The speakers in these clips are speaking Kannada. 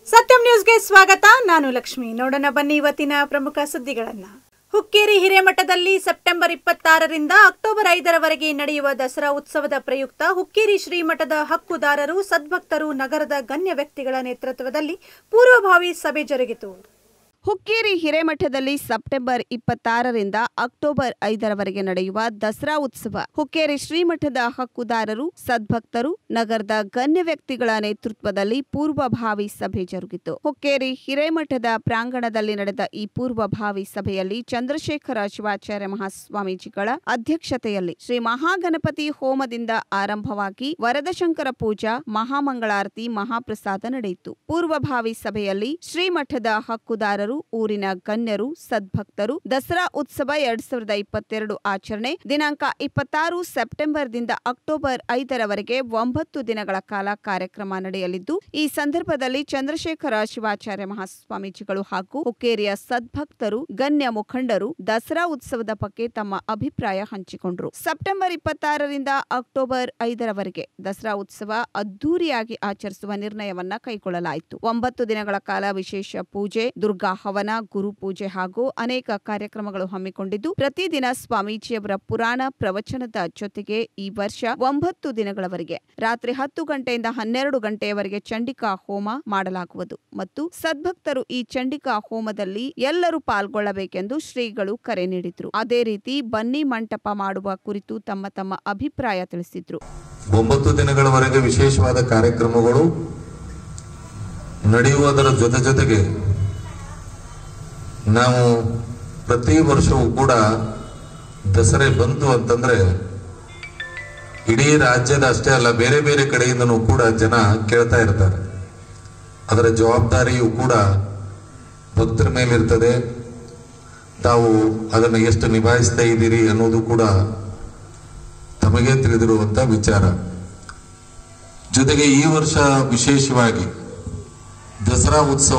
ಸತ್ಯಂ ನ್ಯೂಸ್ಗೆ ಸ್ವಾಗತ ನಾನು ಲಕ್ಷ್ಮಿ ನೋಡೋಣ ಬನ್ನಿ ಇವತ್ತಿನ ಪ್ರಮುಖ ಸುದ್ದಿಗಳನ್ನ ಹುಕ್ಕೇರಿ ಹಿರೇಮಠದಲ್ಲಿ ಸೆಪ್ಟೆಂಬರ್ ಇಪ್ಪತ್ತಾರರಿಂದ ಅಕ್ಟೋಬರ್ ಐದರವರೆಗೆ ನಡೆಯುವ ದಸರಾ ಉತ್ಸವದ ಪ್ರಯುಕ್ತ ಹುಕ್ಕೇರಿ ಶ್ರೀಮಠದ ಹಕ್ಕುದಾರರು ಸದ್ಭಕ್ತರು ನಗರದ ಗಣ್ಯ ವ್ಯಕ್ತಿಗಳ ನೇತೃತ್ವದಲ್ಲಿ ಪೂರ್ವಭಾವಿ ಸಭೆ ಜರುಗಿತು ಹುಕ್ಕೇರಿ ಹಿರೇಮಠದಲ್ಲಿ ಸೆಪ್ಟೆಂಬರ್ ಇಪ್ಪತ್ತಾರರಿಂದ ಅಕ್ಟೋಬರ್ ಐದರವರೆಗೆ ನಡೆಯುವ ದಸರಾ ಉತ್ಸವ ಹುಕ್ಕೇರಿ ಶ್ರೀಮಠದ ಹಕ್ಕುದಾರರು ಸದ್ಭಕ್ತರು ನಗರದ ಗಣ್ಯ ವ್ಯಕ್ತಿಗಳ ನೇತೃತ್ವದಲ್ಲಿ ಪೂರ್ವಭಾವಿ ಸಭೆ ಜರುಗಿತು ಹುಕ್ಕೇರಿ ಹಿರೇಮಠದ ಪ್ರಾಂಗಣದಲ್ಲಿ ನಡೆದ ಈ ಪೂರ್ವಭಾವಿ ಸಭೆಯಲ್ಲಿ ಚಂದ್ರಶೇಖರ ಶಿವಾಚಾರ್ಯ ಮಹಾಸ್ವಾಮೀಜಿಗಳ ಅಧ್ಯಕ್ಷತೆಯಲ್ಲಿ ಶ್ರೀ ಮಹಾಗಣಪತಿ ಹೋಮದಿಂದ ಆರಂಭವಾಗಿ ವರದಶಂಕರ ಪೂಜಾ ಮಹಾಮಂಗಳಾರತಿ ಮಹಾಪ್ರಸಾದ ನಡೆಯಿತು ಪೂರ್ವಭಾವಿ ಸಭೆಯಲ್ಲಿ ಶ್ರೀಮಠದ ಹಕ್ಕುದಾರರು ಊರಿನ ಗಣ್ಯರು ಸದ್ಭಕ್ತರು ದಸರಾ ಉತ್ಸವ ಎರಡ್ ಸಾವಿರದ ಇಪ್ಪತ್ತೆರಡು ಆಚರಣೆ ದಿನಾಂಕ ಇಪ್ಪತ್ತಾರು ಸೆಪ್ಟೆಂಬರ್ದಿಂದ ಅಕ್ಟೋಬರ್ ಐದರವರೆಗೆ ಒಂಬತ್ತು ದಿನಗಳ ಕಾಲ ಕಾರ್ಯಕ್ರಮ ನಡೆಯಲಿದ್ದು ಈ ಸಂದರ್ಭದಲ್ಲಿ ಚಂದ್ರಶೇಖರ ಶಿವಾಚಾರ್ಯ ಮಹಾಸ್ವಾಮೀಜಿಗಳು ಹಾಗೂ ಹುಕ್ಕೇರಿಯ ಸದ್ಭಕ್ತರು ಗಣ್ಯ ಮುಖಂಡರು ದಸರಾ ಉತ್ಸವದ ಬಗ್ಗೆ ತಮ್ಮ ಅಭಿಪ್ರಾಯ ಹಂಚಿಕೊಂಡರು ಸೆಪ್ಟೆಂಬರ್ ಇಪ್ಪತ್ತಾರರಿಂದ ಅಕ್ಟೋಬರ್ ಐದರವರೆಗೆ ದಸರಾ ಉತ್ಸವ ಅದ್ದೂರಿಯಾಗಿ ಆಚರಿಸುವ ನಿರ್ಣಯವನ್ನ ಕೈಗೊಳ್ಳಲಾಯಿತು ಒಂಬತ್ತು ದಿನಗಳ ಕಾಲ ವಿಶೇಷ ಪೂಜೆ ದುರ್ಗಾ ಹವನ ಗುರು ಪೂಜೆ ಹಾಗೂ ಅನೇಕ ಕಾರ್ಯಕ್ರಮಗಳು ಹಮ್ಮಿಕೊಂಡಿದ್ದು ಪ್ರತಿದಿನ ಸ್ವಾಮೀಜಿಯವರ ಪುರಾಣ ಪ್ರವಚನದ ಜೊತೆಗೆ ಈ ವರ್ಷ ಒಂಬತ್ತು ದಿನಗಳವರೆಗೆ ರಾತ್ರಿ ಹತ್ತು ಗಂಟೆಯಿಂದ ಹನ್ನೆರಡು ಗಂಟೆಯವರೆಗೆ ಚಂಡಿಕಾ ಹೋಮ ಮಾಡಲಾಗುವುದು ಮತ್ತು ಸದ್ಭಕ್ತರು ಈ ಚಂಡಿಕಾ ಹೋಮದಲ್ಲಿ ಎಲ್ಲರೂ ಪಾಲ್ಗೊಳ್ಳಬೇಕೆಂದು ಶ್ರೀಗಳು ಕರೆ ನೀಡಿದ್ರು ಅದೇ ರೀತಿ ಬನ್ನಿ ಮಂಟಪ ಮಾಡುವ ಕುರಿತು ತಮ್ಮ ತಮ್ಮ ಅಭಿಪ್ರಾಯ ತಿಳಿಸಿದ್ರು ಒಂಬತ್ತು ದಿನಗಳವರೆಗೆ ವಿಶೇಷವಾದ ಕಾರ್ಯಕ್ರಮಗಳು ನಡೆಯುವುದರ ಜೊತೆ ಜೊತೆಗೆ ನಾವು ಪ್ರತಿ ವರ್ಷವೂ ಕೂಡ ದಸರೆ ಬಂತು ಅಂತಂದ್ರೆ ಇಡೀ ರಾಜ್ಯದ ಅಷ್ಟೇ ಅಲ್ಲ ಬೇರೆ ಬೇರೆ ಕಡೆಯಿಂದನೂ ಕೂಡ ಜನ ಕೇಳ್ತಾ ಇರ್ತಾರೆ ಅದರ ಜವಾಬ್ದಾರಿಯು ಕೂಡ ಭಕ್ತರ ಮೇಲಿರ್ತದೆ ತಾವು ಅದನ್ನು ಎಷ್ಟು ನಿಭಾಯಿಸ್ತಾ ಇದ್ದೀರಿ ಅನ್ನೋದು ಕೂಡ ತಮಗೆ ತಿಳಿದಿರುವಂತ ವಿಚಾರ ಜೊತೆಗೆ ಈ ವರ್ಷ ವಿಶೇಷವಾಗಿ ದಸರಾ ಉತ್ಸವ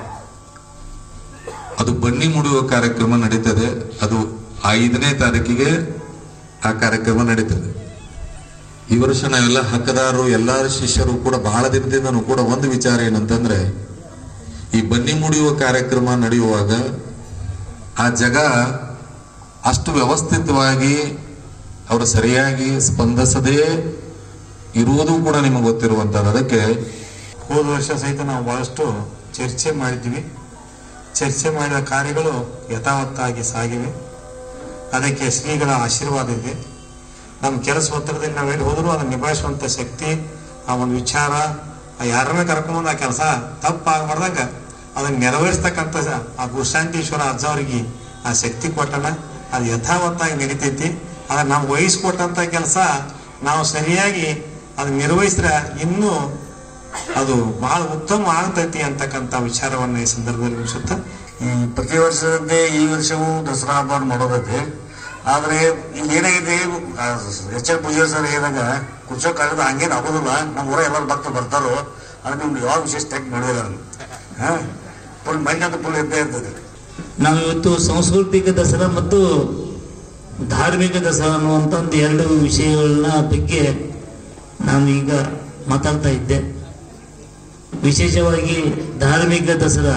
ಅದು ಬನ್ನಿ ಮುಡುವ ಕಾರ್ಯಕ್ರಮ ನಡೀತದೆ ಅದು ಐದನೇ ತಾರೀಕಿಗೆ ಆ ಕಾರ್ಯಕ್ರಮ ನಡೀತದೆ ಈ ವರ್ಷ ನಾವೆಲ್ಲ ಹಕ್ಕದಾರರು ಎಲ್ಲರ ಶಿಷ್ಯರು ಕೂಡ ಬಹಳ ದಿನದಿಂದನೂ ಕೂಡ ಒಂದು ವಿಚಾರ ಏನಂತಂದ್ರೆ ಈ ಬನ್ನಿ ಮುಡಿಯುವ ಕಾರ್ಯಕ್ರಮ ನಡೆಯುವಾಗ ಆ ಜಗ ಅಷ್ಟು ವ್ಯವಸ್ಥಿತವಾಗಿ ಅವರು ಸರಿಯಾಗಿ ಸ್ಪಂದಿಸದೇ ಇರುವುದು ಕೂಡ ನಿಮಗೆ ಗೊತ್ತಿರುವಂತದ್ದು ಅದಕ್ಕೆ ಹೋದ ವರ್ಷ ಸಹಿತ ನಾವು ಬಹಳಷ್ಟು ಚರ್ಚೆ ಮಾಡಿದ್ವಿ ಚರ್ಚೆ ಮಾಡಿದ ಕಾರ್ಯಗಳು ಯಥಾವತ್ತಾಗಿ ಸಾಗಿವೆ ಅದಕ್ಕೆ ಶ್ರೀಗಳ ಆಶೀರ್ವಾದ ಇದೆ ನಮ್ಮ ಕೆಲಸ ಒತ್ತಡದಲ್ಲಿ ನಾವು ಎಲ್ಲಿ ಹೋದರೂ ಅದನ್ನು ನಿಭಾಯಿಸುವಂತ ಶಕ್ತಿ ಆ ಒಂದು ವಿಚಾರ ಆ ಯಾರನ್ನ ಕರ್ಕೊಂಬಂದು ಆ ಕೆಲಸ ತಪ್ಪಾಗಬಾರ್ದಾಗ ಅದನ್ನ ನೆರವೇರಿಸ್ತಕ್ಕಂಥ ಆ ಗುರುಶಾಂತೀಶ್ವರ ಅಜ್ಜ ಅವರಿಗೆ ಆ ಶಕ್ತಿ ಕೊಟ್ಟಣ ಅದು ಯಥಾವತ್ತಾಗಿ ನಡೀತೈತಿ ಅದನ್ನ ನಾವು ವಹಿಸ್ಕೊಟ್ಟಂತ ಕೆಲಸ ನಾವು ಸರಿಯಾಗಿ ಅದನ್ನ ನಿರ್ವಹಿಸಿದ್ರೆ ಇನ್ನೂ ಅದು ಬಹಳ ಉತ್ತಮ ಆಗ್ತೈತಿ ಅಂತಕ್ಕಂಥ ವಿಚಾರವನ್ನ ಈ ಸಂದರ್ಭದಲ್ಲಿ ಮುಗಿಸುತ್ತಾ ಈ ಪ್ರತಿ ವರ್ಷದಂತೆ ಈ ವರ್ಷವೂ ದಸರಾ ಹಬ್ಬ ಮಾಡೋದೈತೆ ಆದ್ರೆ ಈಗ ಏನಾಗಿದೆ ಎಚ್ ಎಲ್ ಪೂಜಾರಿ ಸರ್ ಹೇಳಿದಾಗ ಕುರ್ಚೋ ಕಾಗದ ಹಂಗೇನು ಆಗೋದಿಲ್ಲ ನಮ್ಮ ಊರ ಎಲ್ಲರೂ ಭಕ್ತರು ಬರ್ತಾರೋ ಆದ್ರೆ ನಿಮ್ಗೆ ಯಾವ ವಿಶೇಷ ಟೆಕ್ ನಡೆದಿಲ್ಲ ಹಾ ಫುಲ್ ಮೈಂಡ್ ಅಂತ ಫುಲ್ ಇದ್ದೇ ಇರ್ತದೆ ನಾವಿವತ್ತು ಸಾಂಸ್ಕೃತಿಕ ದಸರಾ ಮತ್ತು ಧಾರ್ಮಿಕ ದಸರಾ ಅನ್ನುವಂಥ ಒಂದು ಎರಡು ವಿಷಯಗಳನ್ನ ಬಗ್ಗೆ ನಾನು ಈಗ ಮಾತಾಡ್ತಾ ಇದ್ದೆ ವಿಶೇಷವಾಗಿ ಧಾರ್ಮಿಕ ದಸರಾ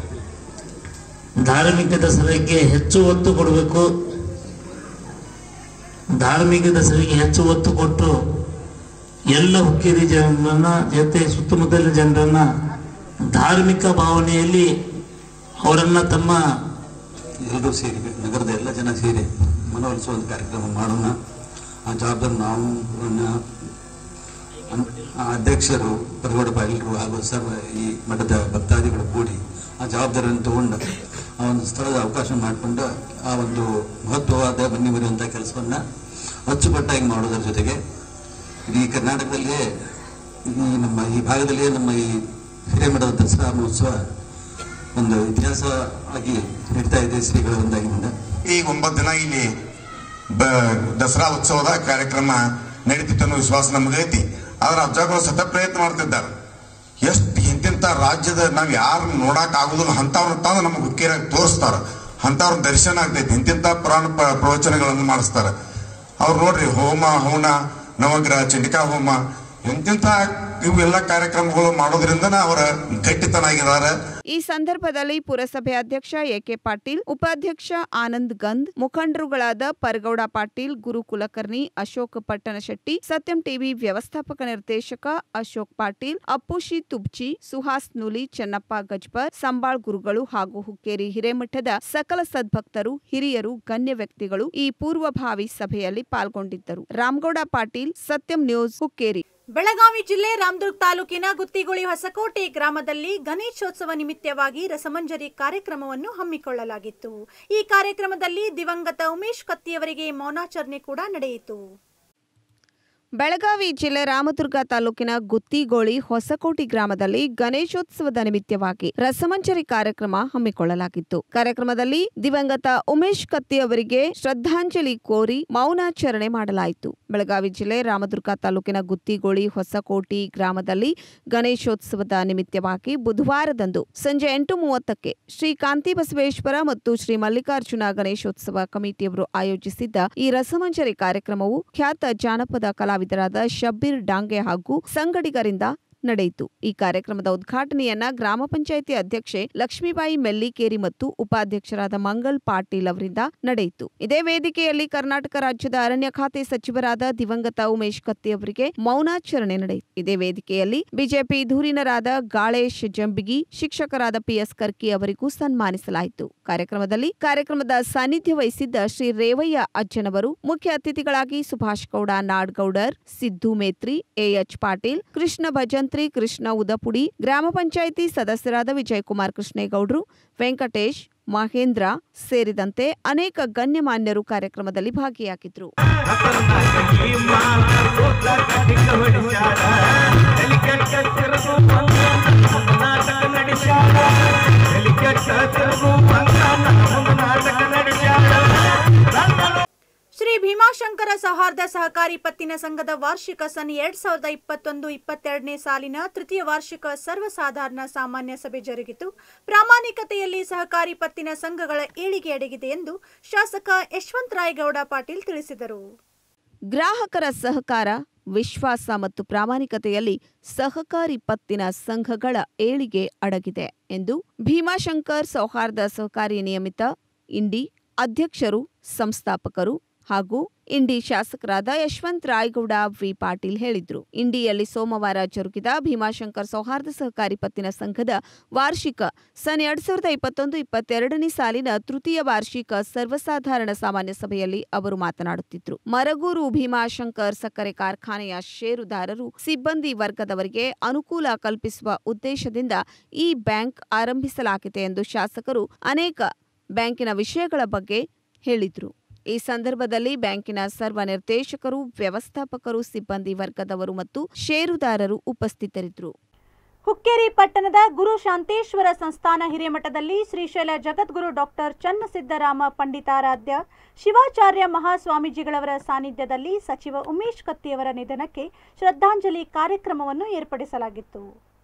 ಧಾರ್ಮಿಕ ದಸರಾಕ್ಕೆ ಹೆಚ್ಚು ಒತ್ತು ಕೊಡಬೇಕು ಧಾರ್ಮಿಕ ದಸರೆಗೆ ಹೆಚ್ಚು ಒತ್ತು ಕೊಟ್ಟು ಎಲ್ಲ ಹುಕ್ಕೇರಿ ಜನರನ್ನ ಜೊತೆ ಸುತ್ತಮುತ್ತಲಿನ ಜನರನ್ನ ಧಾರ್ಮಿಕ ಭಾವನೆಯಲ್ಲಿ ಅವರನ್ನ ತಮ್ಮ ಎಲ್ಲರೂ ಸೇರಿ ನಗರದ ಎಲ್ಲ ಜನ ಸೇರಿ ಮನವೊಲಿಸುವ ಒಂದು ಕಾರ್ಯಕ್ರಮ ಮಾಡೋಣ ಆ ಜವಾಬ್ದಾರಿ ನಾವು ನನ್ನ ಅನ್- ಆ ಅಧ್ಯಕ್ಷರು ಪರಗೌಡ ಪಾಟೀಲರು ಹಾಗೂ ಸರ್ವ ಈ ಮಠದ ಭಕ್ತಾದಿಗಳು ಕೂಡಿ ಆ ಜವಾಬ್ದಾರಿಯನ್ನು ತಗೊಂಡು ಆ ಒಂದು ಸ್ಥಳದ ಅವಕಾಶ ಮಾಡಿಕೊಂಡು ಆ ಒಂದು ಮಹತ್ವವಾದ ಬನ್ನಿ ಬರೆಯುವಂಥ ಕೆಲಸವನ್ನ ಅಚ್ಚುಕಟ್ಟಾಗಿ ಮಾಡೋದ್ರ ಜೊತೆಗೆ ಇಡೀ ಕರ್ನಾಟಕದಲ್ಲಿಯೇ ಈ ನಮ್ಮ ಈ ಭಾಗದಲ್ಲಿಯೇ ನಮ್ಮ ಈ ಹಿರೇಮಠದ ದಸರಾ ಮಹೋತ್ಸವ ಒಂದು ಇತಿಹಾಸ ಆಗಿ ನಡೀತಾ ಇದೆ ಶ್ರೀಗಳ ಒಂದಾಗಿನಿಂದ ಈಗ ಒಂಬತ್ತು ದಿನ ಇಲ್ಲಿ ಬ- ದಸರಾ ಉತ್ಸವದ ಕಾರ್ಯಕ್ರಮ ನಡೀತಿತ್ತು ಅನ್ನೋ ವಿಶ್ವಾಸ ನಮಗೈತಿ ಆದ್ರೆ ಅಜ್ಜಗಳು ಸತತ ಪ್ರಯತ್ನ ಮಾಡ್ತಿದ್ದಾರೆ ಎಷ್ಟು ಇಂತಿಂತ ರಾಜ್ಯದ ನಾವ್ ಯಾರು ನೋಡಕ್ ಆಗುದಿಲ್ಲ ಅಂತವ್ರ ತಂದು ನಮಗೆ ಹುಕ್ಕೇರಾಗ ತೋರಿಸ್ತಾರ ಅಂತವ್ರ ದರ್ಶನ ಆಗ್ತೈತಿ ಇಂತಿಂತ ಪುರಾಣ ಪ- ಪ್ರವಚನಗಳನ್ನು ಮಾಡಿಸ್ತಾರ ಅವ್ರು ನೋಡ್ರಿ ಹೋಮ ಹವನ ನವಗ್ರಹ ಚಂಡಿಕಾ ಹೋಮ ಇಂತಿಂತ ಇವೆಲ್ಲ ಕಾರ್ಯಕ್ರಮಗಳು ಮಾಡೋದ್ರಿಂದ ಅವರ ಗಟ್ಟಿತನ ಆಗಿದ್ದಾರೆ ಈ ಸಂದರ್ಭದಲ್ಲಿ ಪುರಸಭೆ ಅಧ್ಯಕ್ಷ ಎಕೆ ಪಾಟೀಲ್ ಉಪಾಧ್ಯಕ್ಷ ಆನಂದ್ ಗಂದ್ ಮುಖಂಡರುಗಳಾದ ಪರಗೌಡ ಪಾಟೀಲ್ ಗುರು ಕುಲಕರ್ಣಿ ಅಶೋಕ್ ಪಟ್ಟಣಶೆಟ್ಟಿ ಸತ್ಯಂ ಟಿವಿ ವ್ಯವಸ್ಥಾಪಕ ನಿರ್ದೇಶಕ ಅಶೋಕ್ ಪಾಟೀಲ್ ಅಪ್ಪುಶಿ ತುಬ್ಚಿ ಸುಹಾಸ್ ನೂಲಿ ಚೆನ್ನಪ್ಪ ಗಜ್ಬರ್ ಸಂಬಾಳ್ ಗುರುಗಳು ಹಾಗೂ ಹುಕ್ಕೇರಿ ಹಿರೇಮಠದ ಸಕಲ ಸದ್ಭಕ್ತರು ಹಿರಿಯರು ಗಣ್ಯ ವ್ಯಕ್ತಿಗಳು ಈ ಪೂರ್ವಭಾವಿ ಸಭೆಯಲ್ಲಿ ಪಾಲ್ಗೊಂಡಿದ್ದರು ರಾಮಗೌಡ ಪಾಟೀಲ್ ಸತ್ಯಂ ನ್ಯೂಸ್ ಹುಕ್ಕೇರಿ ಬೆಳಗಾವಿ ಜಿಲ್ಲೆ ರಾಮದುರ್ಗ್ ತಾಲೂಕಿನ ಗುತ್ತಿಗುಳಿ ಹೊಸಕೋಟೆ ಗ್ರಾಮದಲ್ಲಿ ಗಣೇಶೋತ್ಸವ ನಿಮಿತ್ತವಾಗಿ ರಸಮಂಜರಿ ಕಾರ್ಯಕ್ರಮವನ್ನು ಹಮ್ಮಿಕೊಳ್ಳಲಾಗಿತ್ತು ಈ ಕಾರ್ಯಕ್ರಮದಲ್ಲಿ ದಿವಂಗತ ಉಮೇಶ್ ಕತ್ತಿಯವರಿಗೆ ಮೌನಾಚರಣೆ ಕೂಡ ನಡೆಯಿತು ಬೆಳಗಾವಿ ಜಿಲ್ಲೆ ರಾಮದುರ್ಗ ತಾಲೂಕಿನ ಗುತ್ತಿಗೋಳಿ ಹೊಸಕೋಟಿ ಗ್ರಾಮದಲ್ಲಿ ಗಣೇಶೋತ್ಸವದ ನಿಮಿತ್ತವಾಗಿ ರಸಮಂಜರಿ ಕಾರ್ಯಕ್ರಮ ಹಮ್ಮಿಕೊಳ್ಳಲಾಗಿತ್ತು ಕಾರ್ಯಕ್ರಮದಲ್ಲಿ ದಿವಂಗತ ಉಮೇಶ್ ಕತ್ತಿ ಅವರಿಗೆ ಶ್ರದ್ಧಾಂಜಲಿ ಕೋರಿ ಮೌನಾಚರಣೆ ಮಾಡಲಾಯಿತು ಬೆಳಗಾವಿ ಜಿಲ್ಲೆ ರಾಮದುರ್ಗ ತಾಲೂಕಿನ ಗುತ್ತಿಗೋಳಿ ಹೊಸಕೋಟಿ ಗ್ರಾಮದಲ್ಲಿ ಗಣೇಶೋತ್ಸವದ ನಿಮಿತ್ತವಾಗಿ ಬುಧವಾರದಂದು ಸಂಜೆ ಎಂಟು ಮೂವತ್ತಕ್ಕೆ ಶ್ರೀ ಕಾಂತಿ ಬಸವೇಶ್ವರ ಮತ್ತು ಶ್ರೀ ಮಲ್ಲಿಕಾರ್ಜುನ ಗಣೇಶೋತ್ಸವ ಕಮಿಟಿಯವರು ಆಯೋಜಿಸಿದ್ದ ಈ ರಸಮಂಜರಿ ಕಾರ್ಯಕ್ರಮವು ಖ್ಯಾತ ಜಾನಪದ ಕಲಾವಿದರಾದ ಶಬ್ಬೀರ್ ಡಾಂಗೆ ಹಾಗೂ ಸಂಗಡಿಗರಿಂದ ನಡೆಯಿತು ಈ ಕಾರ್ಯಕ್ರಮದ ಉದ್ಘಾಟನೆಯನ್ನ ಗ್ರಾಮ ಪಂಚಾಯಿತಿ ಅಧ್ಯಕ್ಷೆ ಲಕ್ಷ್ಮೀಬಾಯಿ ಮೆಲ್ಲಿಕೇರಿ ಮತ್ತು ಉಪಾಧ್ಯಕ್ಷರಾದ ಮಂಗಲ್ ಪಾಟೀಲ್ ಅವರಿಂದ ನಡೆಯಿತು ಇದೇ ವೇದಿಕೆಯಲ್ಲಿ ಕರ್ನಾಟಕ ರಾಜ್ಯದ ಅರಣ್ಯ ಖಾತೆ ಸಚಿವರಾದ ದಿವಂಗತ ಉಮೇಶ್ ಕತ್ತಿ ಅವರಿಗೆ ಮೌನಾಚರಣೆ ನಡೆಯಿತು ಇದೇ ವೇದಿಕೆಯಲ್ಲಿ ಬಿಜೆಪಿ ಧುರೀಣರಾದ ಗಾಳೇಶ್ ಜಂಬಿಗಿ ಶಿಕ್ಷಕರಾದ ಪಿಎಸ್ ಕರ್ಕಿ ಅವರಿಗೂ ಸನ್ಮಾನಿಸಲಾಯಿತು ಕಾರ್ಯಕ್ರಮದಲ್ಲಿ ಕಾರ್ಯಕ್ರಮದ ಸಾನ್ನಿಧ್ಯ ವಹಿಸಿದ್ದ ಶ್ರೀ ರೇವಯ್ಯ ಅಜ್ಜನವರು ಮುಖ್ಯ ಅತಿಥಿಗಳಾಗಿ ಸುಭಾಷ್ ಗೌಡ ನಾಡ್ಗೌಡರ್ ಸಿದ್ದು ಮೇತ್ರಿ ಎಎಚ್ ಪಾಟೀಲ್ ಕೃಷ್ಣ ಭಜಂತ್ರಿ ಕೃಷ್ಣ ಉದಪುಡಿ ಗ್ರಾಮ ಪಂಚಾಯಿತಿ ಸದಸ್ಯರಾದ ವಿಜಯಕುಮಾರ್ ಕೃಷ್ಣೇಗೌಡ್ರು ವೆಂಕಟೇಶ್ ಮಹೇಂದ್ರ ಸೇರಿದಂತೆ ಅನೇಕ ಗಣ್ಯಮಾನ್ಯರು ಕಾರ್ಯಕ್ರಮದಲ್ಲಿ ಭಾಗಿಯಾಗಿದ್ರು ಶ್ರೀ ಭೀಮಾಶಂಕರ ಸೌಹಾರ್ದ ಸಹಕಾರಿ ಪತ್ತಿನ ಸಂಘದ ವಾರ್ಷಿಕ ಸನ್ ಎರಡ್ ಸಾವಿರದ ಇಪ್ಪತ್ತೊಂದು ಇಪ್ಪತ್ತೆರಡನೇ ಸಾಲಿನ ತೃತೀಯ ವಾರ್ಷಿಕ ಸರ್ವಸಾಧಾರಣ ಸಾಮಾನ್ಯ ಸಭೆ ಜರುಗಿತು ಪ್ರಾಮಾಣಿಕತೆಯಲ್ಲಿ ಸಹಕಾರಿ ಪತ್ತಿನ ಸಂಘಗಳ ಏಳಿಗೆ ಅಡಗಿದೆ ಎಂದು ಶಾಸಕ ಯಶವಂತರಾಯಗೌಡ ಪಾಟೀಲ್ ತಿಳಿಸಿದರು ಗ್ರಾಹಕರ ಸಹಕಾರ ವಿಶ್ವಾಸ ಮತ್ತು ಪ್ರಾಮಾಣಿಕತೆಯಲ್ಲಿ ಸಹಕಾರಿ ಪತ್ತಿನ ಸಂಘಗಳ ಏಳಿಗೆ ಅಡಗಿದೆ ಎಂದು ಭೀಮಾಶಂಕರ್ ಸೌಹಾರ್ದ ಸಹಕಾರಿ ನಿಯಮಿತ ಇಂಡಿ ಅಧ್ಯಕ್ಷರು ಸಂಸ್ಥಾಪಕರು ಹಾಗೂ ಇಂಡಿ ಶಾಸಕರಾದ ಯಶವಂತ್ ರಾಯಗೌಡ ವಿ ಪಾಟೀಲ್ ಹೇಳಿದ್ರು ಇಂಡಿಯಲ್ಲಿ ಸೋಮವಾರ ಜರುಗಿದ ಭೀಮಾಶಂಕರ್ ಸೌಹಾರ್ದ ಸಹಕಾರಿ ಪತ್ತಿನ ಸಂಘದ ವಾರ್ಷಿಕ ಸನ್ ಎರಡ್ ಸಾವಿರದ ಇಪ್ಪತ್ತೊಂದು ಇಪ್ಪತ್ತೆರಡನೇ ಸಾಲಿನ ತೃತೀಯ ವಾರ್ಷಿಕ ಸರ್ವಸಾಧಾರಣ ಸಾಮಾನ್ಯ ಸಭೆಯಲ್ಲಿ ಅವರು ಮಾತನಾಡುತ್ತಿದ್ರು ಮರಗೂರು ಭೀಮಾಶಂಕರ್ ಸಕ್ಕರೆ ಕಾರ್ಖಾನೆಯ ಷೇರುದಾರರು ಸಿಬ್ಬಂದಿ ವರ್ಗದವರಿಗೆ ಅನುಕೂಲ ಕಲ್ಪಿಸುವ ಉದ್ದೇಶದಿಂದ ಈ ಬ್ಯಾಂಕ್ ಆರಂಭಿಸಲಾಗಿದೆ ಎಂದು ಶಾಸಕರು ಅನೇಕ ಬ್ಯಾಂಕಿನ ವಿಷಯಗಳ ಬಗ್ಗೆ ಹೇಳಿದ್ರು ಈ ಸಂದರ್ಭದಲ್ಲಿ ಬ್ಯಾಂಕಿನ ಸರ್ವ ನಿರ್ದೇಶಕರು ವ್ಯವಸ್ಥಾಪಕರು ಸಿಬ್ಬಂದಿ ವರ್ಗದವರು ಮತ್ತು ಷೇರುದಾರರು ಉಪಸ್ಥಿತರಿದ್ದರು ಹುಕ್ಕೇರಿ ಪಟ್ಟಣದ ಗುರು ಶಾಂತೇಶ್ವರ ಸಂಸ್ಥಾನ ಹಿರೇಮಠದಲ್ಲಿ ಶ್ರೀಶೈಲ ಜಗದ್ಗುರು ಡಾಕ್ಟರ್ ಚನ್ನಸಿದ್ದರಾಮ ಪಂಡಿತಾರಾಧ್ಯ ಶಿವಾಚಾರ್ಯ ಮಹಾಸ್ವಾಮೀಜಿಗಳವರ ಸಾನ್ನಿಧ್ಯದಲ್ಲಿ ಸಚಿವ ಉಮೇಶ್ ಕತ್ತಿಯವರ ನಿಧನಕ್ಕೆ ಶ್ರದ್ಧಾಂಜಲಿ ಕಾರ್ಯಕ್ರಮವನ್ನು ಏರ್ಪಡಿಸಲಾಗಿತ್ತು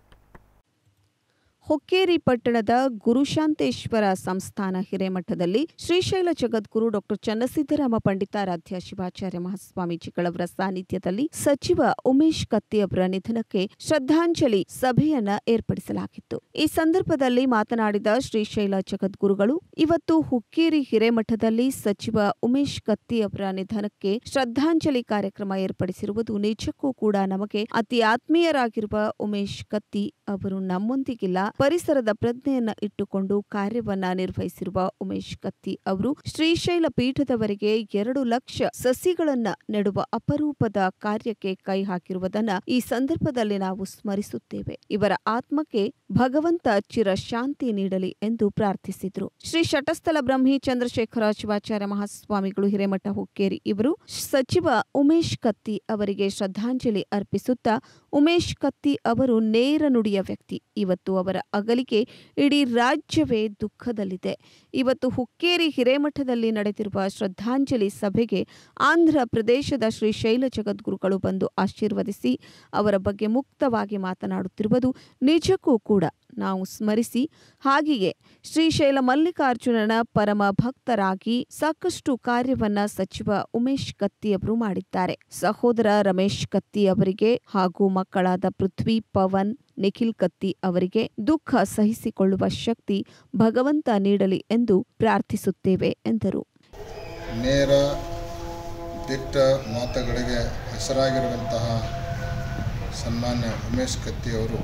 ಹುಕ್ಕೇರಿ ಪಟ್ಟಣದ ಗುರುಶಾಂತೇಶ್ವರ ಸಂಸ್ಥಾನ ಹಿರೇಮಠದಲ್ಲಿ ಶ್ರೀಶೈಲ ಜಗದ್ಗುರು ಡಾಕ್ಟರ್ ಚನ್ನಸಿದ್ದರಾಮ ಪಂಡಿತಾರಾಧ್ಯ ಶಿವಾಚಾರ್ಯ ಮಹಾಸ್ವಾಮೀಜಿಗಳವರ ಸಾನ್ನಿಧ್ಯದಲ್ಲಿ ಸಚಿವ ಉಮೇಶ್ ಕತ್ತಿ ಅವರ ನಿಧನಕ್ಕೆ ಶ್ರದ್ಧಾಂಜಲಿ ಸಭೆಯನ್ನ ಏರ್ಪಡಿಸಲಾಗಿತ್ತು ಈ ಸಂದರ್ಭದಲ್ಲಿ ಮಾತನಾಡಿದ ಶ್ರೀಶೈಲ ಜಗದ್ಗುರುಗಳು ಇವತ್ತು ಹುಕ್ಕೇರಿ ಹಿರೇಮಠದಲ್ಲಿ ಸಚಿವ ಉಮೇಶ್ ಕತ್ತಿ ಅವರ ನಿಧನಕ್ಕೆ ಶ್ರದ್ಧಾಂಜಲಿ ಕಾರ್ಯಕ್ರಮ ಏರ್ಪಡಿಸಿರುವುದು ನಿಜಕ್ಕೂ ಕೂಡ ನಮಗೆ ಅತಿ ಆತ್ಮೀಯರಾಗಿರುವ ಉಮೇಶ್ ಕತ್ತಿ ಅವರು ನಮ್ಮೊಂದಿಗಿಲ್ಲ ಪರಿಸರದ ಪ್ರಜ್ಞೆಯನ್ನ ಇಟ್ಟುಕೊಂಡು ಕಾರ್ಯವನ್ನ ನಿರ್ವಹಿಸಿರುವ ಉಮೇಶ್ ಕತ್ತಿ ಅವರು ಶ್ರೀಶೈಲ ಪೀಠದವರೆಗೆ ಎರಡು ಲಕ್ಷ ಸಸಿಗಳನ್ನ ನೆಡುವ ಅಪರೂಪದ ಕಾರ್ಯಕ್ಕೆ ಕೈ ಹಾಕಿರುವುದನ್ನ ಈ ಸಂದರ್ಭದಲ್ಲಿ ನಾವು ಸ್ಮರಿಸುತ್ತೇವೆ ಇವರ ಆತ್ಮಕ್ಕೆ ಭಗವಂತ ಚಿರ ಶಾಂತಿ ನೀಡಲಿ ಎಂದು ಪ್ರಾರ್ಥಿಸಿದ್ರು ಶ್ರೀ ಶಟಸ್ಥಲ ಬ್ರಹ್ಮಿ ಚಂದ್ರಶೇಖರ ಶಿವಾಚಾರ್ಯ ಮಹಾಸ್ವಾಮಿಗಳು ಹಿರೇಮಠ ಹುಕ್ಕೇರಿ ಇವರು ಸಚಿವ ಉಮೇಶ್ ಕತ್ತಿ ಅವರಿಗೆ ಶ್ರದ್ಧಾಂಜಲಿ ಅರ್ಪಿಸುತ್ತಾ ಉಮೇಶ್ ಕತ್ತಿ ಅವರು ನೇರ ನುಡಿಯ ವ್ಯಕ್ತಿ ಇವತ್ತು ಅವರ ಅಗಲಿಕೆ ಇಡೀ ರಾಜ್ಯವೇ ದುಃಖದಲ್ಲಿದೆ ಇವತ್ತು ಹುಕ್ಕೇರಿ ಹಿರೇಮಠದಲ್ಲಿ ನಡೆದಿರುವ ಶ್ರದ್ಧಾಂಜಲಿ ಸಭೆಗೆ ಆಂಧ್ರ ಪ್ರದೇಶದ ಶ್ರೀ ಶೈಲ ಜಗದ್ಗುರುಗಳು ಬಂದು ಆಶೀರ್ವದಿಸಿ ಅವರ ಬಗ್ಗೆ ಮುಕ್ತವಾಗಿ ಮಾತನಾಡುತ್ತಿರುವುದು ನಿಜಕ್ಕೂ ಕೂಡ ನಾವು ಸ್ಮರಿಸಿ ಹಾಗೆಯೇ ಶ್ರೀಶೈಲ ಮಲ್ಲಿಕಾರ್ಜುನನ ಪರಮ ಭಕ್ತರಾಗಿ ಸಾಕಷ್ಟು ಕಾರ್ಯವನ್ನ ಸಚಿವ ಉಮೇಶ್ ಕತ್ತಿ ಅವರು ಮಾಡಿದ್ದಾರೆ ಸಹೋದರ ರಮೇಶ್ ಕತ್ತಿ ಅವರಿಗೆ ಹಾಗೂ ಮಕ್ಕಳಾದ ಪೃಥ್ವಿ ಪವನ್ ನಿಖಿಲ್ ಕತ್ತಿ ಅವರಿಗೆ ದುಃಖ ಸಹಿಸಿಕೊಳ್ಳುವ ಶಕ್ತಿ ಭಗವಂತ ನೀಡಲಿ ಎಂದು ಪ್ರಾರ್ಥಿಸುತ್ತೇವೆ ಎಂದರು ನೇರ ದಿಟ್ಟ ಮಾತುಗಳಿಗೆ ಹೆಸರಾಗಿರುವಂತಹ ಸನ್ಮಾನ್ಯ ಉಮೇಶ್ ಕತ್ತಿಯವರು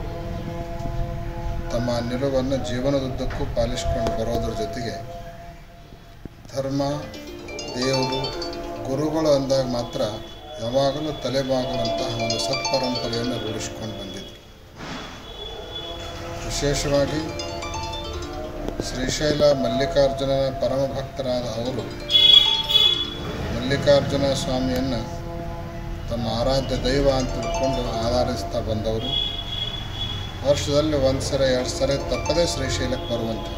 ತಮ್ಮ ನಿಲುವನ್ನು ಜೀವನದುದ್ದಕ್ಕೂ ಪಾಲಿಸಿಕೊಂಡು ಬರೋದ್ರ ಜೊತೆಗೆ ಧರ್ಮ ದೇವರು ಗುರುಗಳು ಅಂದಾಗ ಮಾತ್ರ ಯಾವಾಗಲೂ ತಲೆಬಾಗುವಂತಹ ಒಂದು ಸತ್ಪರಂಪರೆಯನ್ನು ರೂಢಿಸಿಕೊಂಡು ಬಂದಿದ್ದರು ವಿಶೇಷವಾಗಿ ಶ್ರೀಶೈಲ ಮಲ್ಲಿಕಾರ್ಜುನನ ಪರಮ ಭಕ್ತರಾದ ಅವರು ಮಲ್ಲಿಕಾರ್ಜುನ ಸ್ವಾಮಿಯನ್ನು ತಮ್ಮ ಆರಾಧ್ಯ ದೈವ ಅಂತ ತಿಳ್ಕೊಂಡು ಆರಾಧಿಸ್ತಾ ಬಂದವರು ವರ್ಷದಲ್ಲಿ ಒಂದು ಸರಿ ಎರಡು ಸರಿ ತಪ್ಪದೇ ಶ್ರೀಶೈಲಕ್ಕೆ ಬರುವಂಥವ್ರು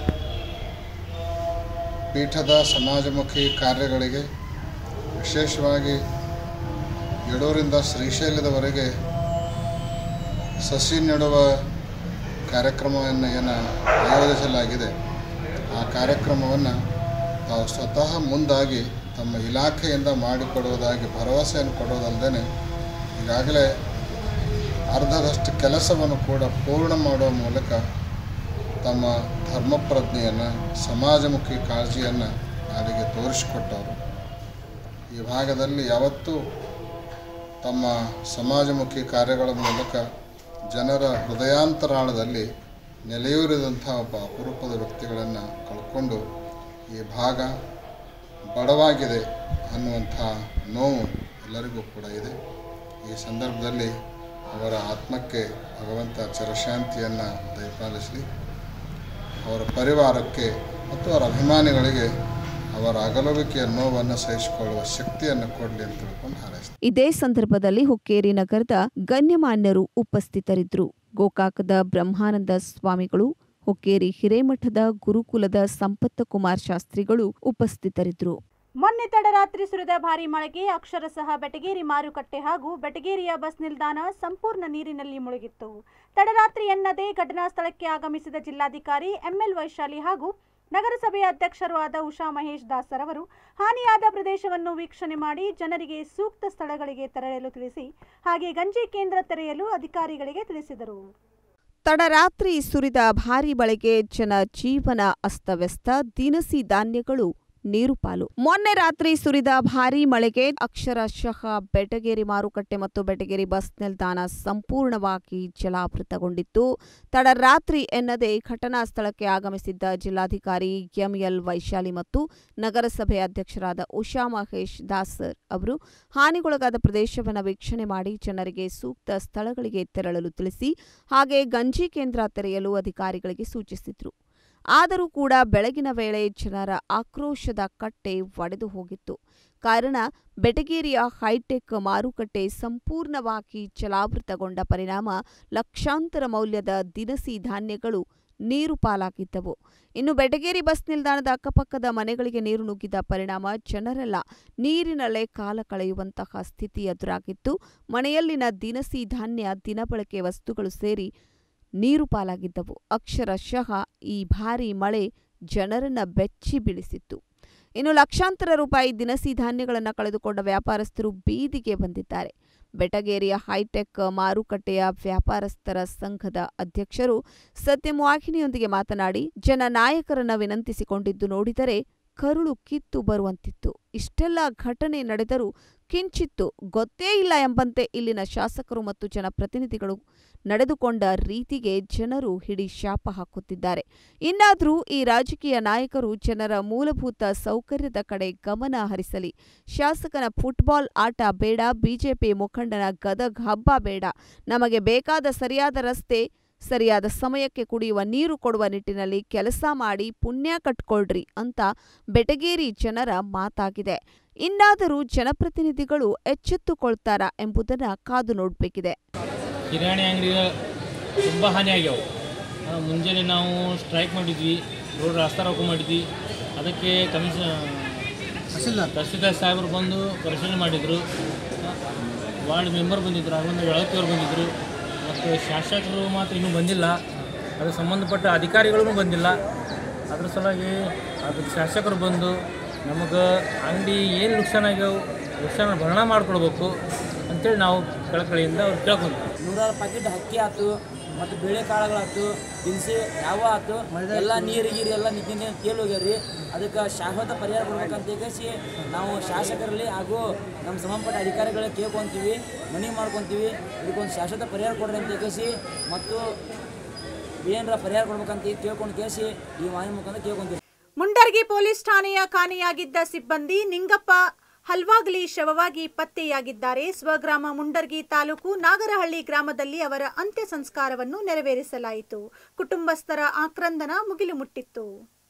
ಪೀಠದ ಸಮಾಜಮುಖಿ ಕಾರ್ಯಗಳಿಗೆ ವಿಶೇಷವಾಗಿ ಯಡೂರಿಂದ ಶ್ರೀಶೈಲದವರೆಗೆ ಸಸಿ ನೆಡುವ ಕಾರ್ಯಕ್ರಮವನ್ನು ಏನು ಆಯೋಜಿಸಲಾಗಿದೆ ಆ ಕಾರ್ಯಕ್ರಮವನ್ನು ತಾವು ಸ್ವತಃ ಮುಂದಾಗಿ ತಮ್ಮ ಇಲಾಖೆಯಿಂದ ಮಾಡಿಕೊಡುವುದಾಗಿ ಭರವಸೆಯನ್ನು ಕೊಡೋದಲ್ಲದೆ ಈಗಾಗಲೇ ಅರ್ಧದಷ್ಟು ಕೆಲಸವನ್ನು ಕೂಡ ಪೂರ್ಣ ಮಾಡುವ ಮೂಲಕ ತಮ್ಮ ಧರ್ಮಪ್ರಜ್ಞೆಯನ್ನು ಸಮಾಜಮುಖಿ ಕಾಳಜಿಯನ್ನು ನಾಡಿಗೆ ತೋರಿಸಿಕೊಟ್ಟವರು ಈ ಭಾಗದಲ್ಲಿ ಯಾವತ್ತೂ ತಮ್ಮ ಸಮಾಜಮುಖಿ ಕಾರ್ಯಗಳ ಮೂಲಕ ಜನರ ಹೃದಯಾಂತರಾಳದಲ್ಲಿ ನೆಲೆಯೂರಿದಂಥ ಒಬ್ಬ ಅಪರೂಪದ ವ್ಯಕ್ತಿಗಳನ್ನು ಕಳ್ಕೊಂಡು ಈ ಭಾಗ ಬಡವಾಗಿದೆ ಅನ್ನುವಂಥ ನೋವು ಎಲ್ಲರಿಗೂ ಕೂಡ ಇದೆ ಈ ಸಂದರ್ಭದಲ್ಲಿ ಅವರ ಆತ್ಮಕ್ಕೆ ಭಗವಂತ ಚಿರಶಾಂತಿಯನ್ನು ದಯಪಾಲಿಸಲಿ ಅವರ ಪರಿವಾರಕ್ಕೆ ಮತ್ತು ಅವರ ಅಭಿಮಾನಿಗಳಿಗೆ ಅವರ ಅಗಲುವಿಕೆಯ ನೋವನ್ನು ಸಹಿಸಿಕೊಳ್ಳುವ ಶಕ್ತಿಯನ್ನು ಕೊಡಲಿ ಅಂತ ತಿಳ್ಕೊಂಡು ಹಾರೈಸ್ತೀನಿ ಇದೇ ಸಂದರ್ಭದಲ್ಲಿ ಹುಕ್ಕೇರಿ ನಗರದ ಗಣ್ಯಮಾನ್ಯರು ಉಪಸ್ಥಿತರಿದ್ದರು ಗೋಕಾಕದ ಬ್ರಹ್ಮಾನಂದ ಸ್ವಾಮಿಗಳು ಹುಕ್ಕೇರಿ ಹಿರೇಮಠದ ಗುರುಕುಲದ ಸಂಪತ್ತ ಕುಮಾರ್ ಶಾಸ್ತ್ರಿಗಳು ಉಪಸ್ಥಿತರಿದ್ದರು ಮೊನ್ನೆ ತಡರಾತ್ರಿ ಸುರಿದ ಭಾರಿ ಮಳೆಗೆ ಅಕ್ಷರಶಃ ಬೆಟಗೇರಿ ಮಾರುಕಟ್ಟೆ ಹಾಗೂ ಬೆಟಗೇರಿಯ ಬಸ್ ನಿಲ್ದಾಣ ಸಂಪೂರ್ಣ ನೀರಿನಲ್ಲಿ ಮುಳುಗಿತ್ತು ತಡರಾತ್ರಿ ಎನ್ನದೇ ಘಟನಾ ಸ್ಥಳಕ್ಕೆ ಆಗಮಿಸಿದ ಜಿಲ್ಲಾಧಿಕಾರಿ ಎಂಎಲ್ ವೈಶಾಲಿ ಹಾಗೂ ನಗರಸಭೆಯ ಅಧ್ಯಕ್ಷರು ಆದ ಉಷಾ ಮಹೇಶ್ ದಾಸರವರು ಹಾನಿಯಾದ ಪ್ರದೇಶವನ್ನು ವೀಕ್ಷಣೆ ಮಾಡಿ ಜನರಿಗೆ ಸೂಕ್ತ ಸ್ಥಳಗಳಿಗೆ ತೆರಳಲು ತಿಳಿಸಿ ಹಾಗೆ ಗಂಜಿ ಕೇಂದ್ರ ತೆರೆಯಲು ಅಧಿಕಾರಿಗಳಿಗೆ ತಿಳಿಸಿದರು ತಡರಾತ್ರಿ ಸುರಿದ ಭಾರೀ ಮಳೆಗೆ ಜನ ಜೀವನ ಅಸ್ತವ್ಯಸ್ತ ದಿನಸಿ ಧಾನ್ಯಗಳು ನೀರು ಪಾಲು ಮೊನ್ನೆ ರಾತ್ರಿ ಸುರಿದ ಭಾರೀ ಮಳೆಗೆ ಅಕ್ಷರಶಃ ಬೆಟಗೇರಿ ಮಾರುಕಟ್ಟೆ ಮತ್ತು ಬೆಟಗೇರಿ ಬಸ್ ನಿಲ್ದಾಣ ಸಂಪೂರ್ಣವಾಗಿ ಜಲಾವೃತಗೊಂಡಿತ್ತು ತಡರಾತ್ರಿ ಎನ್ನದೇ ಘಟನಾ ಸ್ಥಳಕ್ಕೆ ಆಗಮಿಸಿದ್ದ ಜಿಲ್ಲಾಧಿಕಾರಿ ಎಂಎಲ್ ವೈಶಾಲಿ ಮತ್ತು ನಗರಸಭೆ ಅಧ್ಯಕ್ಷರಾದ ಉಷಾ ಮಹೇಶ್ ದಾಸರ್ ಅವರು ಹಾನಿಗೊಳಗಾದ ಪ್ರದೇಶವನ್ನು ವೀಕ್ಷಣೆ ಮಾಡಿ ಜನರಿಗೆ ಸೂಕ್ತ ಸ್ಥಳಗಳಿಗೆ ತೆರಳಲು ತಿಳಿಸಿ ಹಾಗೆ ಗಂಜಿ ಕೇಂದ್ರ ತೆರೆಯಲು ಅಧಿಕಾರಿಗಳಿಗೆ ಸೂಚಿಸಿದ್ರು ಆದರೂ ಕೂಡ ಬೆಳಗಿನ ವೇಳೆ ಜನರ ಆಕ್ರೋಶದ ಕಟ್ಟೆ ಒಡೆದು ಹೋಗಿತ್ತು ಕಾರಣ ಬೆಟಗೇರಿಯ ಹೈಟೆಕ್ ಮಾರುಕಟ್ಟೆ ಸಂಪೂರ್ಣವಾಗಿ ಜಲಾವೃತಗೊಂಡ ಪರಿಣಾಮ ಲಕ್ಷಾಂತರ ಮೌಲ್ಯದ ದಿನಸಿ ಧಾನ್ಯಗಳು ನೀರು ಪಾಲಾಗಿದ್ದವು ಇನ್ನು ಬೆಟಗೇರಿ ಬಸ್ ನಿಲ್ದಾಣದ ಅಕ್ಕಪಕ್ಕದ ಮನೆಗಳಿಗೆ ನೀರು ನುಗ್ಗಿದ ಪರಿಣಾಮ ಜನರೆಲ್ಲ ನೀರಿನಲ್ಲೇ ಕಾಲ ಕಳೆಯುವಂತಹ ಸ್ಥಿತಿ ಎದುರಾಗಿತ್ತು ಮನೆಯಲ್ಲಿನ ದಿನಸಿ ಧಾನ್ಯ ದಿನಬಳಕೆ ವಸ್ತುಗಳು ಸೇರಿ ನೀರು ಪಾಲಾಗಿದ್ದವು ಅಕ್ಷರಶಃ ಈ ಭಾರೀ ಮಳೆ ಜನರನ್ನ ಬೆಚ್ಚಿ ಬೀಳಿಸಿತ್ತು ಇನ್ನು ಲಕ್ಷಾಂತರ ರೂಪಾಯಿ ದಿನಸಿ ಧಾನ್ಯಗಳನ್ನು ಕಳೆದುಕೊಂಡ ವ್ಯಾಪಾರಸ್ಥರು ಬೀದಿಗೆ ಬಂದಿದ್ದಾರೆ ಬೆಟಗೇರಿಯ ಹೈಟೆಕ್ ಮಾರುಕಟ್ಟೆಯ ವ್ಯಾಪಾರಸ್ಥರ ಸಂಘದ ಅಧ್ಯಕ್ಷರು ಸತ್ಯಂ ವಾಹಿನಿಯೊಂದಿಗೆ ಮಾತನಾಡಿ ಜನ ನಾಯಕರನ್ನ ವಿನಂತಿಸಿಕೊಂಡಿದ್ದು ನೋಡಿದರೆ ಕರುಳು ಕಿತ್ತು ಬರುವಂತಿತ್ತು ಇಷ್ಟೆಲ್ಲ ಘಟನೆ ನಡೆದರೂ ಕಿಂಚಿತ್ತು ಗೊತ್ತೇ ಇಲ್ಲ ಎಂಬಂತೆ ಇಲ್ಲಿನ ಶಾಸಕರು ಮತ್ತು ಜನಪ್ರತಿನಿಧಿಗಳು ನಡೆದುಕೊಂಡ ರೀತಿಗೆ ಜನರು ಹಿಡಿ ಶಾಪ ಹಾಕುತ್ತಿದ್ದಾರೆ ಇನ್ನಾದರೂ ಈ ರಾಜಕೀಯ ನಾಯಕರು ಜನರ ಮೂಲಭೂತ ಸೌಕರ್ಯದ ಕಡೆ ಗಮನ ಹರಿಸಲಿ ಶಾಸಕನ ಫುಟ್ಬಾಲ್ ಆಟ ಬೇಡ ಬಿಜೆಪಿ ಮುಖಂಡನ ಗದಗ್ ಹಬ್ಬ ಬೇಡ ನಮಗೆ ಬೇಕಾದ ಸರಿಯಾದ ರಸ್ತೆ ಸರಿಯಾದ ಸಮಯಕ್ಕೆ ಕುಡಿಯುವ ನೀರು ಕೊಡುವ ನಿಟ್ಟಿನಲ್ಲಿ ಕೆಲಸ ಮಾಡಿ ಪುಣ್ಯ ಕಟ್ಕೊಳ್ರಿ ಅಂತ ಬೆಟಗೇರಿ ಜನರ ಮಾತಾಗಿದೆ ಇನ್ನಾದರೂ ಜನಪ್ರತಿನಿಧಿಗಳು ಎಚ್ಚೆತ್ತುಕೊಳ್ತಾರಾ ಎಂಬುದನ್ನ ಕಾದು ನೋಡಬೇಕಿದೆ ಕಿರಾಣಿ ಅಂಗಡಿಗೆ ತುಂಬ ಹಾನಿ ಆಗ್ಯಾವ ಆ, ಮುಂಜಾನೆ ನಾವು ಸ್ಟ್ರೈಕ್ ಮಾಡಿದ್ವಿ ರೋಡ್ ರಾಸ್ತಾ ರೋಕೋ ಮಾಡಿದ್ವಿ ಅದಕ್ಕೆ ಕಮಿಷನ್ ತಹಸೀಲ್ದಾರ್ ಸಾಹೇಬರು ಬಂದು ಪರಿಶೀಲನೆ ಮಾಡಿದರು ವಾರ್ಡ್ ಮೆಂಬರ್ ಬಂದಿದ್ದರು ಅದನ್ನು ಬೆಳಕಿಯವ್ರು ಬಂದಿದ್ದರು ಮತ್ತು ಶಾಸಕರು ಮಾತ್ರ ಇನ್ನೂ ಬಂದಿಲ್ಲ ಅದಕ್ಕೆ ಸಂಬಂಧಪಟ್ಟ ಅಧಿಕಾರಿಗಳೂ ಬಂದಿಲ್ಲ ಅದ್ರ ಸಲುವಾಗಿ ಅದಕ್ಕೆ ಶಾಸಕರು ಬಂದು ನಮಗೆ ಅಂಗಡಿ ಏನು ನುಕ್ಸಾನ್ ಆಗ್ಯಾವ ನುಕ್ಸಾನ ಭರಣ ಮಾಡಿಕೊಡ್ಬೇಕು ಅಂತೇಳಿ ನಾವು ಕಳಕಳಿಯಿಂದ ಅವ್ರು ಕೇಳ್ಕೊಂತೀವಿ ನೂರಾರು ಪ್ಯಾಕೆಟ್ ಅಕ್ಕಿ ಆಯ್ತು ಮತ್ತು ಬೇಳೆಕಾಳುಗಳಾಯ್ತು ದಿನಸಿ ಯಾವ ಆಯ್ತು ಎಲ್ಲ ನೀರು ಗೀರು ಎಲ್ಲ ನಿತ್ಯ ತೇಲ್ ಹೋಗ್ಯಾರಿ ಅದಕ್ಕೆ ಶಾಶ್ವತ ಪರಿಹಾರ ಕೊಡ್ಬೇಕಂತ ಹೇಳಿ ನಾವು ಶಾಸಕರಲ್ಲಿ ಹಾಗೂ ನಮ್ಮ ಸಂಬಂಧಪಟ್ಟ ಅಧಿಕಾರಿಗಳಿಗೆ ಕೇಳ್ಕೊಂತೀವಿ ಮನವಿ ಮಾಡ್ಕೊತೀವಿ ಇದಕ್ಕೊಂದು ಶಾಶ್ವತ ಪರಿಹಾರ ಕೊಡ್ರಿ ಅಂತ ಹೇಳಿ ಮತ್ತು ಏನರ ಪರಿಹಾರ ಕೊಡ್ಬೇಕಂತ ಕೇಳ್ಕೊಂಡು ಕೇಸಿ ಈ ವಾಣಿ ಮುಖಾಂತರ ಕೇಳ್ಕೊಂತೀವಿ ಮುಂಡರ್ಗಿ ಪೊಲೀಸ್ ಠಾಣೆಯ ಕಾಣೆಯಾಗಿದ್ದ ಸಿಬ್ಬಂದಿ ನಿಂಗಪ್ಪ ಹಲ್ವಾಗ್ಲಿ ಶವವಾಗಿ ಪತ್ತೆಯಾಗಿದ್ದಾರೆ ಸ್ವಗ್ರಾಮ ಮುಂಡರ್ಗಿ ತಾಲೂಕು ನಾಗರಹಳ್ಳಿ ಗ್ರಾಮದಲ್ಲಿ ಅವರ ಅಂತ್ಯ ಸಂಸ್ಕಾರವನ್ನು ನೆರವೇರಿಸಲಾಯಿತು ಕುಟುಂಬಸ್ಥರ ಆಕ್ರಂದನ ಮುಗಿಲು ಮುಟ್ಟಿತ್ತು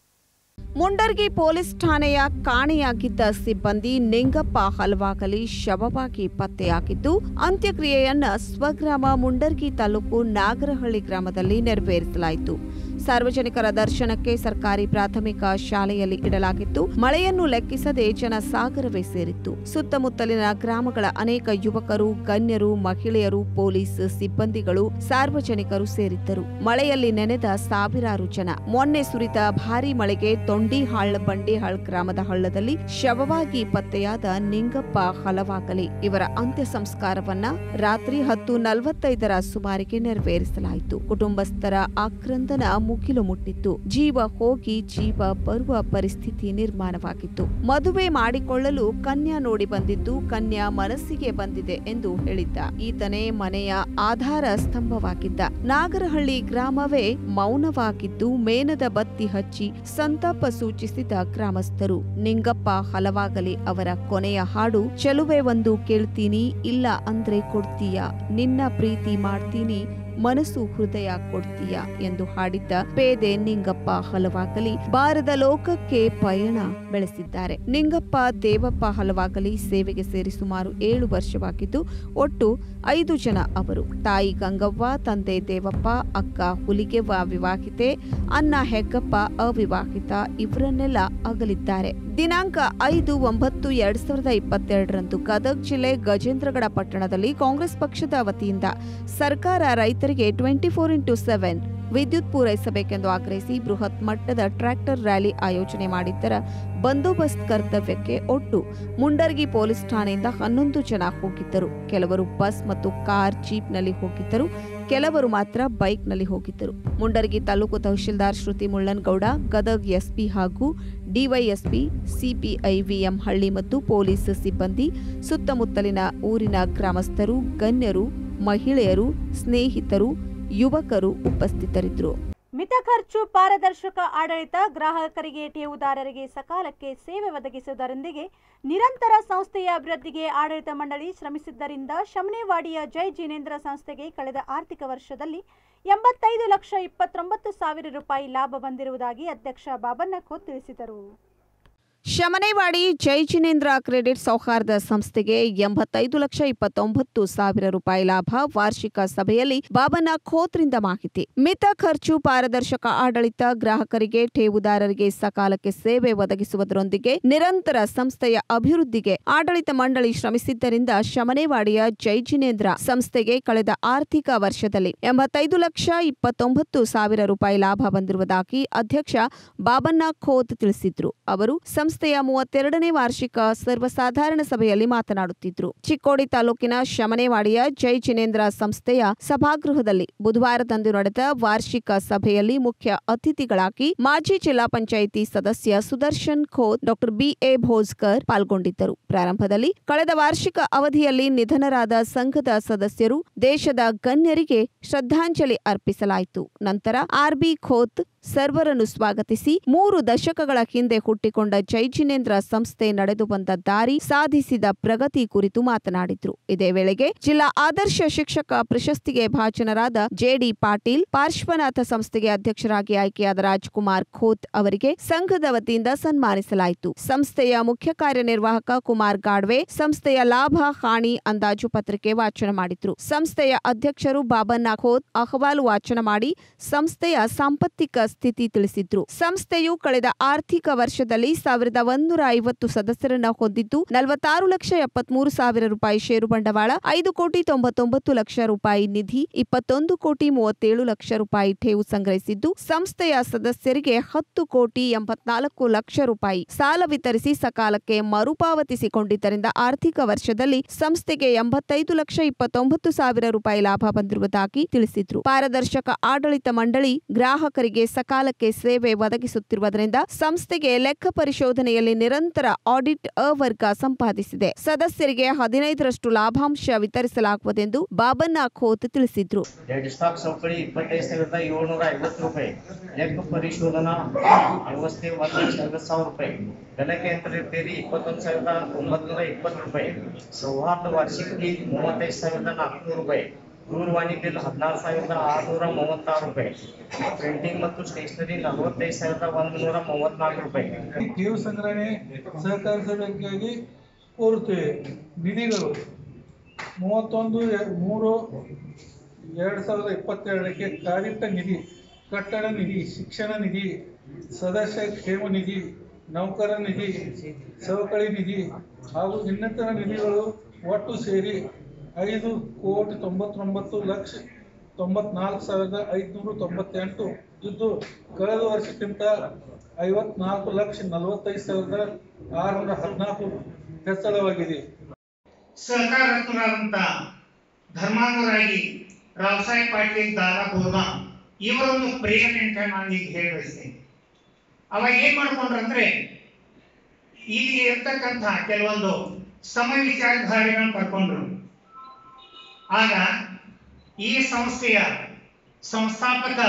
ಮುಂಡರ್ಗಿ ಪೊಲೀಸ್ ಠಾಣೆಯ ಕಾಣೆಯಾಗಿದ್ದ ಸಿಬ್ಬಂದಿ ನಿಂಗಪ್ಪ ಹಲ್ವಾಗಲಿ ಶವವಾಗಿ ಪತ್ತೆಯಾಗಿದ್ದು ಅಂತ್ಯಕ್ರಿಯೆಯನ್ನ ಸ್ವಗ್ರಾಮ ಮುಂಡರ್ಗಿ ತಾಲೂಕು ನಾಗರಹಳ್ಳಿ ಗ್ರಾಮದಲ್ಲಿ ನೆರವೇರಿಸಲಾಯಿತು ಸಾರ್ವಜನಿಕರ ದರ್ಶನಕ್ಕೆ ಸರ್ಕಾರಿ ಪ್ರಾಥಮಿಕ ಶಾಲೆಯಲ್ಲಿ ಇಡಲಾಗಿತ್ತು ಮಳೆಯನ್ನು ಲೆಕ್ಕಿಸದೆ ಜನಸಾಗರವೇ ಸೇರಿತ್ತು ಸುತ್ತಮುತ್ತಲಿನ ಗ್ರಾಮಗಳ ಅನೇಕ ಯುವಕರು ಗಣ್ಯರು ಮಹಿಳೆಯರು ಪೊಲೀಸ್ ಸಿಬ್ಬಂದಿಗಳು ಸಾರ್ವಜನಿಕರು ಸೇರಿದ್ದರು ಮಳೆಯಲ್ಲಿ ನೆನೆದ ಸಾವಿರಾರು ಜನ ಮೊನ್ನೆ ಸುರಿದ ಭಾರೀ ಮಳೆಗೆ ತೊಂಡಿಹಾಳ್ ಬಂಡಿಹಾಳ್ ಗ್ರಾಮದ ಹಳ್ಳದಲ್ಲಿ ಶವವಾಗಿ ಪತ್ತೆಯಾದ ನಿಂಗಪ್ಪ ಹಲವಾಗಲಿ ಇವರ ಅಂತ್ಯ ಸಂಸ್ಕಾರವನ್ನ ರಾತ್ರಿ ಹತ್ತು ನಲವತ್ತೈದರ ಸುಮಾರಿಗೆ ನೆರವೇರಿಸಲಾಯಿತು ಕುಟುಂಬಸ್ಥರ ಆಕ್ರಂದನ ಮುಗಿಲು ಮುಟ್ಟಿತ್ತು ಜೀವ ಹೋಗಿ ಜೀವ ಬರುವ ಪರಿಸ್ಥಿತಿ ನಿರ್ಮಾಣವಾಗಿತ್ತು ಮದುವೆ ಮಾಡಿಕೊಳ್ಳಲು ಕನ್ಯಾ ನೋಡಿ ಬಂದಿದ್ದು ಕನ್ಯಾ ಮನಸ್ಸಿಗೆ ಬಂದಿದೆ ಎಂದು ಹೇಳಿದ್ದ ಈತನೇ ಮನೆಯ ಆಧಾರ ಸ್ತಂಭವಾಗಿದ್ದ ನಾಗರಹಳ್ಳಿ ಗ್ರಾಮವೇ ಮೌನವಾಗಿದ್ದು ಮೇನದ ಬತ್ತಿ ಹಚ್ಚಿ ಸಂತಾಪ ಸೂಚಿಸಿದ ಗ್ರಾಮಸ್ಥರು ನಿಂಗಪ್ಪ ಹಲವಾಗಲಿ ಅವರ ಕೊನೆಯ ಹಾಡು ಚೆಲುವೆ ಒಂದು ಕೇಳ್ತೀನಿ ಇಲ್ಲ ಅಂದ್ರೆ ಕೊಡ್ತೀಯ ನಿನ್ನ ಪ್ರೀತಿ ಮಾಡ್ತೀನಿ ಮನಸ್ಸು ಹೃದಯ ಕೊಡ್ತೀಯ ಎಂದು ಹಾಡಿದ್ದ ಪೇದೆ ನಿಂಗಪ್ಪ ಹಲವಾಗಲಿ ಬಾರದ ಲೋಕಕ್ಕೆ ಪಯಣ ಬೆಳೆಸಿದ್ದಾರೆ ನಿಂಗಪ್ಪ ದೇವಪ್ಪ ಹಲವಾಗಲಿ ಸೇವೆಗೆ ಸೇರಿ ಸುಮಾರು ಏಳು ವರ್ಷವಾಗಿದ್ದು ಒಟ್ಟು ಐದು ಜನ ಅವರು ತಾಯಿ ಗಂಗವ್ವ ತಂದೆ ದೇವಪ್ಪ ಅಕ್ಕ ಹುಲಿಗೆವ್ವ ವಿವಾಹಿತೆ ಅನ್ನ ಹೆಗ್ಗಪ್ಪ ಅವಿವಾಹಿತ ಇವರನ್ನೆಲ್ಲ ಅಗಲಿದ್ದಾರೆ ದಿನಾಂಕ ಐದು ಒಂಬತ್ತು ಎರಡ್ ಸಾವಿರದ ಇಪ್ಪತ್ತೆರಡರಂದು ಗದಗ್ ಜಿಲ್ಲೆ ಗಜೇಂದ್ರಗಡ ಪಟ್ಟಣದಲ್ಲಿ ಕಾಂಗ್ರೆಸ್ ಪಕ್ಷದ ವತಿಯಿಂದ ಸರ್ಕಾರ ರೈತರಿಗೆ ಟ್ವೆಂಟಿ ಫೋರ್ ಇಂಟು ಸೆವೆನ್ ವಿದ್ಯುತ್ ಪೂರೈಸಬೇಕೆಂದು ಆಗ್ರಹಿಸಿ ಬೃಹತ್ ಮಟ್ಟದ ಟ್ರ್ಯಾಕ್ಟರ್ ರ್ಯಾಲಿ ಆಯೋಜನೆ ಮಾಡಿದ್ದರ ಬಂದೋಬಸ್ತ್ ಕರ್ತವ್ಯಕ್ಕೆ ಒಟ್ಟು ಮುಂಡರ್ಗಿ ಪೊಲೀಸ್ ಠಾಣೆಯಿಂದ ಹನ್ನೊಂದು ಜನ ಹೋಗಿದ್ದರು ಕೆಲವರು ಬಸ್ ಮತ್ತು ಕಾರ್ ಜೀಪ್ನಲ್ಲಿ ಹೋಗಿದ್ದರು ಕೆಲವರು ಮಾತ್ರ ಬೈಕ್ನಲ್ಲಿ ಹೋಗಿದ್ದರು ಮುಂಡರ್ಗಿ ತಾಲೂಕು ತಹಶೀಲ್ದಾರ್ ಶ್ರುತಿ ಮುಳ್ಳನ್ಗೌಡ ಗದಗ್ ಎಸ್ಪಿ ಹಾಗೂ ಡಿವೈಎಸ್ಪಿ ಸಿಪಿಐ ವಿಎಂ ಹಳ್ಳಿ ಮತ್ತು ಪೊಲೀಸ್ ಸಿಬ್ಬಂದಿ ಸುತ್ತಮುತ್ತಲಿನ ಊರಿನ ಗ್ರಾಮಸ್ಥರು ಗಣ್ಯರು ಮಹಿಳೆಯರು ಸ್ನೇಹಿತರು ಯುವಕರು ಉಪಸ್ಥಿತರಿದ್ದರು ಮಿತ ಖರ್ಚು ಪಾರದರ್ಶಕ ಆಡಳಿತ ಗ್ರಾಹಕರಿಗೆ ಠೇವುದಾರರಿಗೆ ಸಕಾಲಕ್ಕೆ ಸೇವೆ ಒದಗಿಸುವುದರೊಂದಿಗೆ ನಿರಂತರ ಸಂಸ್ಥೆಯ ಅಭಿವೃದ್ಧಿಗೆ ಆಡಳಿತ ಮಂಡಳಿ ಶ್ರಮಿಸಿದ್ದರಿಂದ ಶಮನೇವಾಡಿಯ ಜೈ ಜಿನೇಂದ್ರ ಸಂಸ್ಥೆಗೆ ಕಳೆದ ಆರ್ಥಿಕ ವರ್ಷದಲ್ಲಿ ಎಂಬತ್ತೈದು ಲಕ್ಷ ಇಪ್ಪತ್ತೊಂಬತ್ತು ಸಾವಿರ ರೂಪಾಯಿ ಲಾಭ ಬಂದಿರುವುದಾಗಿ ಅಧ್ಯಕ್ಷ ಬಾಬಣ್ಣ ಖೋತ್ ತಿಳಿಸಿದರು ಶಮನೇವಾಡಿ ಜೈ ಜಿನೇಂದ್ರ ಕ್ರೆಡಿಟ್ ಸೌಹಾರ್ದ ಸಂಸ್ಥೆಗೆ ಎಂಬತ್ತೈದು ಲಕ್ಷ ಇಪ್ಪತ್ತೊಂಬತ್ತು ಸಾವಿರ ರೂಪಾಯಿ ಲಾಭ ವಾರ್ಷಿಕ ಸಭೆಯಲ್ಲಿ ಬಾಬಣ್ಣ ಖೋತ್ರಿಂದ ಮಾಹಿತಿ ಮಿತ ಖರ್ಚು ಪಾರದರ್ಶಕ ಆಡಳಿತ ಗ್ರಾಹಕರಿಗೆ ಠೇವುದಾರರಿಗೆ ಸಕಾಲಕ್ಕೆ ಸೇವೆ ಒದಗಿಸುವುದರೊಂದಿಗೆ ನಿರಂತರ ಸಂಸ್ಥೆಯ ಅಭಿವೃದ್ಧಿಗೆ ಆಡಳಿತ ಮಂಡಳಿ ಶ್ರಮಿಸಿದ್ದರಿಂದ ಶಮನೇವಾಡಿಯ ಜೈ ಜಿನೇಂದ್ರ ಸಂಸ್ಥೆಗೆ ಕಳೆದ ಆರ್ಥಿಕ ವರ್ಷದಲ್ಲಿ ಎಂಬತ್ತೈದು ಲಕ್ಷ ಇಪ್ಪತ್ತೊಂಬತ್ತು ಸಾವಿರ ರೂಪಾಯಿ ಲಾಭ ಬಂದಿರುವುದಾಗಿ ಅಧ್ಯಕ್ಷ ಬಾಬಣ್ಣ ಖೋತ್ ತಿಳಿಸಿದ್ರು ಅವರು ಸಂಸ್ಥೆಯ ಮೂವತ್ತೆರಡನೇ ವಾರ್ಷಿಕ ಸರ್ವಸಾಧಾರಣ ಸಭೆಯಲ್ಲಿ ಮಾತನಾಡುತ್ತಿದ್ರು ಚಿಕ್ಕೋಡಿ ತಾಲೂಕಿನ ಶಮನೇವಾಡಿಯ ಜೈ ಜಿನೇಂದ್ರ ಸಂಸ್ಥೆಯ ಸಭಾಗೃಹದಲ್ಲಿ ಬುಧವಾರದಂದು ನಡೆದ ವಾರ್ಷಿಕ ಸಭೆಯಲ್ಲಿ ಮುಖ್ಯ ಅತಿಥಿಗಳಾಗಿ ಮಾಜಿ ಜಿಲ್ಲಾ ಪಂಚಾಯಿತಿ ಸದಸ್ಯ ಸುದರ್ಶನ್ ಖೋತ್ ಡಾಕ್ಟರ್ ಬಿಎ ಭೋಜ್ಕರ್ ಪಾಲ್ಗೊಂಡಿದ್ದರು ಪ್ರಾರಂಭದಲ್ಲಿ ಕಳೆದ ವಾರ್ಷಿಕ ಅವಧಿಯಲ್ಲಿ ನಿಧನರಾದ ಸಂಘದ ಸದಸ್ಯರು ದೇಶದ ಗಣ್ಯರಿಗೆ ಶ್ರದ್ಧಾಂಜಲಿ ಅರ್ಪಿಸಲಾಯಿತು ನಂತರ ಆರ್ಬಿ ಖೋತ್ ಸರ್ವರನ್ನು ಸ್ವಾಗತಿಸಿ ಮೂರು ದಶಕಗಳ ಹಿಂದೆ ಹುಟ್ಟಿಕೊಂಡ ಜೈಜಿನೇಂದ್ರ ಸಂಸ್ಥೆ ನಡೆದು ಬಂದ ದಾರಿ ಸಾಧಿಸಿದ ಪ್ರಗತಿ ಕುರಿತು ಮಾತನಾಡಿದ್ರು ಇದೇ ವೇಳೆಗೆ ಜಿಲ್ಲಾ ಆದರ್ಶ ಶಿಕ್ಷಕ ಪ್ರಶಸ್ತಿಗೆ ಭಾಜನರಾದ ಜೆಡಿ ಪಾಟೀಲ್ ಪಾರ್ಶ್ವನಾಥ ಸಂಸ್ಥೆಗೆ ಅಧ್ಯಕ್ಷರಾಗಿ ಆಯ್ಕೆಯಾದ ರಾಜ್ಕುಮಾರ್ ಖೋತ್ ಅವರಿಗೆ ಸಂಘದ ವತಿಯಿಂದ ಸನ್ಮಾನಿಸಲಾಯಿತು ಸಂಸ್ಥೆಯ ಮುಖ್ಯ ಕಾರ್ಯನಿರ್ವಾಹಕ ಕುಮಾರ್ ಗಾಡ್ವೆ ಸಂಸ್ಥೆಯ ಲಾಭ ಹಾನಿ ಅಂದಾಜು ಪತ್ರಿಕೆ ವಾಚನ ಮಾಡಿದ್ರು ಸಂಸ್ಥೆಯ ಅಧ್ಯಕ್ಷರು ಬಾಬಣ್ಣ ಖೋತ್ ಅಹವಾಲು ವಾಚನ ಮಾಡಿ ಸಂಸ್ಥೆಯ ಸಾಂಪತ್ತಿಕ ಸ್ಥಿತಿ ತಿಳಿಸಿದ್ರು ಸಂಸ್ಥೆಯು ಕಳೆದ ಆರ್ಥಿಕ ವರ್ಷದಲ್ಲಿ ಸಾವಿರದ ಒಂದೂರ ಐವತ್ತು ಸದಸ್ಯರನ್ನ ಹೊಂದಿದ್ದು ನಲವತ್ತಾರು ಲಕ್ಷ ಎಪ್ಪತ್ಮೂರು ಸಾವಿರ ರೂಪಾಯಿ ಷೇರು ಬಂಡವಾಳ ಐದು ಕೋಟಿ ತೊಂಬತ್ತೊಂಬತ್ತು ಲಕ್ಷ ರೂಪಾಯಿ ನಿಧಿ ಇಪ್ಪತ್ತೊಂದು ಕೋಟಿ ಮೂವತ್ತೇಳು ಲಕ್ಷ ರೂಪಾಯಿ ಠೇವು ಸಂಗ್ರಹಿಸಿದ್ದು ಸಂಸ್ಥೆಯ ಸದಸ್ಯರಿಗೆ ಹತ್ತು ಕೋಟಿ ಎಂಬತ್ನಾಲ್ಕು ಲಕ್ಷ ರೂಪಾಯಿ ಸಾಲ ವಿತರಿಸಿ ಸಕಾಲಕ್ಕೆ ಮರುಪಾವತಿಸಿಕೊಂಡಿದ್ದರಿಂದ ಆರ್ಥಿಕ ವರ್ಷದಲ್ಲಿ ಸಂಸ್ಥೆಗೆ ಎಂಬತ್ತೈದು ಲಕ್ಷ ಇಪ್ಪತ್ತೊಂಬತ್ತು ಸಾವಿರ ರೂಪಾಯಿ ಲಾಭ ಬಂದಿರುವುದಾಗಿ ತಿಳಿಸಿದ್ರು ಪಾರದರ್ಶಕ ಆಡಳಿತ ಮಂಡಳಿ ಗ್ರಾಹಕರಿಗೆ ಸಕಾಲಕ್ಕೆ ಸೇವೆ ಒದಗಿಸುತ್ತಿರುವುದರಿಂದ ಸಂಸ್ಥೆಗೆ ಲೆಕ್ಕ ಪರಿಶೋಧನೆಯಲ್ಲಿ ನಿರಂತರ ಆಡಿಟ್ ಅವರ್ಗ ಸಂಪಾದಿಸಿದೆ ಸದಸ್ಯರಿಗೆ ಹದಿನೈದರಷ್ಟು ಲಾಭಾಂಶ ವಿತರಿಸಲಾಗುವುದೆಂದು ಬಾಬಣ್ಣ ಖೋತ್ ತಿಳಿಸಿದ್ರು ಡೆಡ್ ಸ್ಟಾಕ್ ಸವಕಳಿ ಇಪ್ಪತ್ತೈದು ಸಾವಿರದ ಏಳ್ನೂರ ಐವತ್ತು ರೂಪಾಯಿ ಲೆಕ್ಕ ಪರಿಶೋಧನಾ ವ್ಯವಸ್ಥೆ ಒಂದು ಲಕ್ಷ ಐವತ್ತು ಸಾವಿರ ರೂಪಾಯಿ ಗಣಕಯಂತ್ರ ರಿಪೇರಿ ಇಪ್ಪತ್ತೊಂದು ಸಾವಿರದ ಒಂಬತ್ನೂರ ಇಪ್ಪತ್ತು ರೂಪಾಯಿ ಸೌಹಾರ್ದ ವಾರ್ಷಿಕ ಬಿಲ್ ಮೂವತ್ತೈದು ಸಾವಿರದ ನಾಲ್ಕುನೂರು ರೂಪಾಯಿ ದೂರವಾಣಿ ಬಿಲ್ ಹದಿನಾರು ಸಾವಿರದ ಆರುನೂರ ಮೂವತ್ತಾರು ರೂಪಾಯಿ ಪ್ರಿಂಟಿಂಗ್ ಮತ್ತು ಸ್ಟೇಷನರಿ ನಲವತ್ತೈದು ಸಾವಿರದ ಒಂದು ನೂರ ಮೂವತ್ನಾಲ್ಕು ರೂಪಾಯಿ ಠೇವು ಸಂಗ್ರಹಣೆ ಸಹಕರಿಸಬೇಕಾಗಿ ಕೋರುತ್ತೇವೆ ನಿಧಿಗಳು ಮೂವತ್ತೊಂದು ಎ- ಮೂರು ಎರಡು ಸಾವಿರದ ಇಪ್ಪತ್ತೆರಡಕ್ಕೆ ಕಾರಿಟ್ಟ ನಿಧಿ ಕಟ್ಟಡ ನಿಧಿ ಶಿಕ್ಷಣ ನಿಧಿ ಸದಸ್ಯ ಕ್ಷೇಮ ನಿಧಿ ನೌಕರ ನಿಧಿ ಸವಕಳಿ ನಿಧಿ ಹಾಗೂ ಇನ್ನಿತರ ನಿಧಿಗಳು ಒಟ್ಟು ಸೇರಿ ಐದು ಕೋಟಿ ತೊಂಬತ್ತೊಂಬತ್ತು ಲಕ್ಷ ತೊಂಬತ್ನಾಲ್ಕು ಸಾವಿರದ ಐದುನೂರ ತೊಂಬತ್ತೆಂಟು ಇದ್ದು ಕಳೆದ ವರ್ಷಕ್ಕಿಂತ ಐವತ್ನಾಲ್ಕು ಲಕ್ಷ ನಲವತ್ತೈದು ಸಾವಿರದ ಆರುನೂರ ಹದಿನಾಲ್ಕು ಹೆಚ್ಚಳವಾಗಿದೆ ಸಹಕಾರ ರತ್ನರಾದಂಥ ಧರ್ಮಾಂಗರಾಗಿ ರಾವಸಾಹೇಬ್ ಪಾಟೀಲ್ ದಾರಾ ಬೋರ್ಮಾ ಇವರೊಂದು ಪ್ರೇರಣೆ ಅಂತ ನಾನು ಈಗ ಹೇಳಿ ಬಯಸ್ತೇನೆ ಅವಾಗ ಏನ್ ಮಾಡ್ಕೊಂಡ್ರಂದ್ರೆ ಇಲ್ಲಿ ಇರ್ತಕ್ಕಂಥ ಕೆಲವೊಂದು ಸಮ ವಿಚಾರಧಾರೆಗಳನ್ನ ಕರ್ಕೊಂಡ್ರು ಆಗ ಈ ಸಂಸ್ಥೆಯ ಸಂಸ್ಥಾಪಕ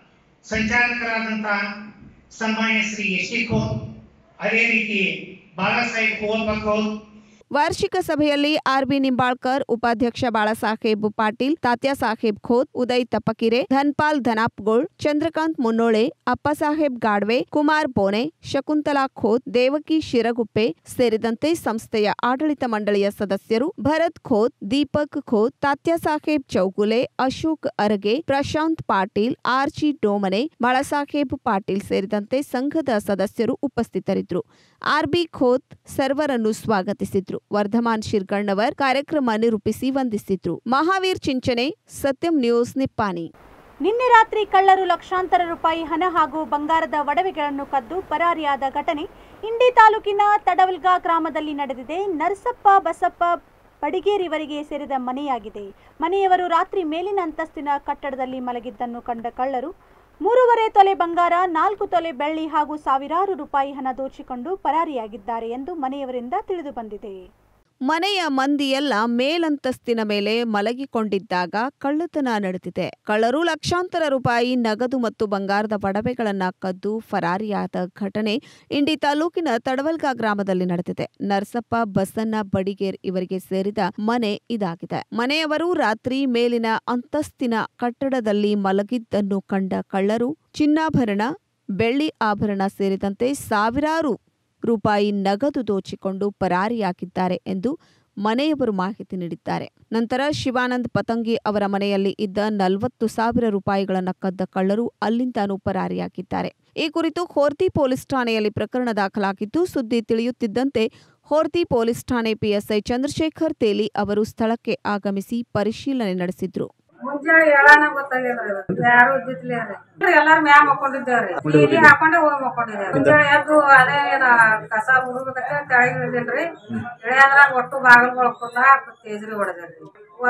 ಸಂಚಾಲಕರಾದಂಥ ಸನ್ಮಾನ್ಯ ಶ್ರೀ ಎಸ್ ಟಿ ಖೋತ್ ಅದೇ ರೀತಿ ಬಾಳಾ ಸಾಹೇಬ್ ಖೋತ್ ಖೋತ್ ವಾರ್ಷಿಕ ಸಭೆಯಲ್ಲಿ ಆರ್ಬಿ ನಿಂಬಾಳ್ಕರ್ ಉಪಾಧ್ಯಕ್ಷ ಬಾಳಾಸಾಹೇಬ್ ಪಾಟೀಲ್ ತಾತ್ಯಾ ಸಾಹೇಬ್ ಖೋತ್ ಉದಯ್ ತಪಕಿರೆ ಧನ್ಪಾಲ್ ಧನಾಪ್ಗೋಳ್ ಚಂದ್ರಕಾಂತ್ ಮುನ್ನೋಳೆ ಅಪ್ಪಸಾಹೇಬ್ ಗಾಡ್ವೆ ಕುಮಾರ್ ಬೋನೆ ಶಕುಂತಲಾ ಖೋತ್ ದೇವಕಿ ಶಿರಗುಪ್ಪೆ ಸೇರಿದಂತೆ ಸಂಸ್ಥೆಯ ಆಡಳಿತ ಮಂಡಳಿಯ ಸದಸ್ಯರು ಭರತ್ ಖೋತ್ ದೀಪಕ್ ಖೋತ್ ತಾತ್ಯಾ ಸಾಹೇಬ್ ಚೌಗುಲೆ ಅಶೋಕ್ ಅರಗೆ ಪ್ರಶಾಂತ್ ಪಾಟೀಲ್ ಆರ್ಜಿ ಡೋಮನೆ ಬಾಳಾಸಾಹೇಬ್ ಪಾಟೀಲ್ ಸೇರಿದಂತೆ ಸಂಘದ ಸದಸ್ಯರು ಉಪಸ್ಥಿತರಿದ್ದರು ಆರ್ಬಿ ಖೋತ್ ಸರ್ವರನ್ನು ಸ್ವಾಗತಿಸಿದ್ರು ವರ್ಧಮಾನ್ ಶಿರ್ಗಣ್ಣವರ್ ಕಾರ್ಯಕ್ರಮ ನಿರೂಪಿಸಿ ವಂದಿಸಿದ್ರು ಮಹಾವೀರ್ ಚಿಂಚನೆ ಸತ್ಯಂ ನ್ಯೂಸ್ ನಿಪ್ಪಾಣಿ ನಿನ್ನೆ ರಾತ್ರಿ ಕಳ್ಳರು ಲಕ್ಷಾಂತರ ರೂಪಾಯಿ ಹಣ ಹಾಗೂ ಬಂಗಾರದ ಒಡವೆಗಳನ್ನು ಕದ್ದು ಪರಾರಿಯಾದ ಘಟನೆ ಇಂಡಿ ತಾಲೂಕಿನ ತಡವಲ್ಗಾ ಗ್ರಾಮದಲ್ಲಿ ನಡೆದಿದೆ ನರಸಪ್ಪ ಬಸಪ್ಪ ಬಡಿಗೇರಿವರಿಗೆ ಸೇರಿದ ಮನೆಯಾಗಿದೆ ಮನೆಯವರು ರಾತ್ರಿ ಮೇಲಿನ ಅಂತಸ್ತಿನ ಕಟ್ಟಡದಲ್ಲಿ ಮಲಗಿದ್ದನ್ನು ಕಂಡ ಕಳ್ಳರು ಮೂರುವರೆ ತೊಲೆ ಬಂಗಾರ ನಾಲ್ಕು ತೊಲೆ ಬೆಳ್ಳಿ ಹಾಗೂ ಸಾವಿರಾರು ರೂಪಾಯಿ ಹಣ ದೋಚಿಕೊಂಡು ಪರಾರಿಯಾಗಿದ್ದಾರೆ ಎಂದು ಮನೆಯವರಿಂದ ತಿಳಿದು ಬಂದಿದೆ ಮನೆಯ ಮಂದಿಯೆಲ್ಲ ಮೇಲಂತಸ್ತಿನ ಮೇಲೆ ಮಲಗಿಕೊಂಡಿದ್ದಾಗ ಕಳ್ಳತನ ನಡೆದಿದೆ ಕಳ್ಳರು ಲಕ್ಷಾಂತರ ರೂಪಾಯಿ ನಗದು ಮತ್ತು ಬಂಗಾರದ ಒಡವೆಗಳನ್ನ ಕದ್ದು ಫರಾರಿಯಾದ ಘಟನೆ ಇಂಡಿ ತಾಲೂಕಿನ ತಡವಲ್ಗಾ ಗ್ರಾಮದಲ್ಲಿ ನಡೆದಿದೆ ನರಸಪ್ಪ ಬಸನ್ನ ಬಡಿಗೇರ್ ಇವರಿಗೆ ಸೇರಿದ ಮನೆ ಇದಾಗಿದೆ ಮನೆಯವರು ರಾತ್ರಿ ಮೇಲಿನ ಅಂತಸ್ತಿನ ಕಟ್ಟಡದಲ್ಲಿ ಮಲಗಿದ್ದನ್ನು ಕಂಡ ಕಳ್ಳರು ಚಿನ್ನಾಭರಣ ಬೆಳ್ಳಿ ಆಭರಣ ಸೇರಿದಂತೆ ಸಾವಿರಾರು ರೂಪಾಯಿ ನಗದು ದೋಚಿಕೊಂಡು ಪರಾರಿಯಾಗಿದ್ದಾರೆ ಎಂದು ಮನೆಯವರು ಮಾಹಿತಿ ನೀಡಿದ್ದಾರೆ ನಂತರ ಶಿವಾನಂದ್ ಪತಂಗಿ ಅವರ ಮನೆಯಲ್ಲಿ ಇದ್ದ ನಲವತ್ತು ಸಾವಿರ ರೂಪಾಯಿಗಳನ್ನು ಕದ್ದ ಕಳ್ಳರು ಅಲ್ಲಿಂದಾನೂ ಪರಾರಿಯಾಗಿದ್ದಾರೆ ಈ ಕುರಿತು ಹೋರ್ತಿ ಪೊಲೀಸ್ ಠಾಣೆಯಲ್ಲಿ ಪ್ರಕರಣ ದಾಖಲಾಗಿದ್ದು ಸುದ್ದಿ ತಿಳಿಯುತ್ತಿದ್ದಂತೆ ಹೋರ್ತಿ ಪೊಲೀಸ್ ಠಾಣೆ ಪಿಎಸ್ಐ ಚಂದ್ರಶೇಖರ್ ತೇಲಿ ಅವರು ಸ್ಥಳಕ್ಕೆ ಆಗಮಿಸಿ ಪರಿಶೀಲನೆ ನಡೆಸಿದ್ರು ಮುಂಜಾನೆ ಹೇಳಾನ ಗೊತ್ತಾಗಿಲ್ರಿ ಇದು. ಯಾರು ಇದ್ದಿದ್ಲೇ ರೀ ಎಲ್ಲಾರು ಮ್ಯಾಲ ಮಕ್ಕೊಂಡಿದ್ದೇವ್ರಿ ಟಿವಿ ಹಾಕೊಂಡೆ ಹೋಗಿ ಮಕ್ಕೊಂಡಿದ್ದೇವ್ರಿ ಮುಂಜಾನೆ ಎದ್ದು ಅದೇ ಏನ ಕಸ ಹುಡುಗಕ್ಕೆ ಕೆಳಗೆ ಇಳಿದಿನ್ರಿ ಇಳಿಯಾದ್ರಾಗ ಒಟ್ಟು ಬಾಗಿಲು ಒಳಕೊಂಡ ತೇಜ್ರಿ ಹೊಡೆದ್ರಿ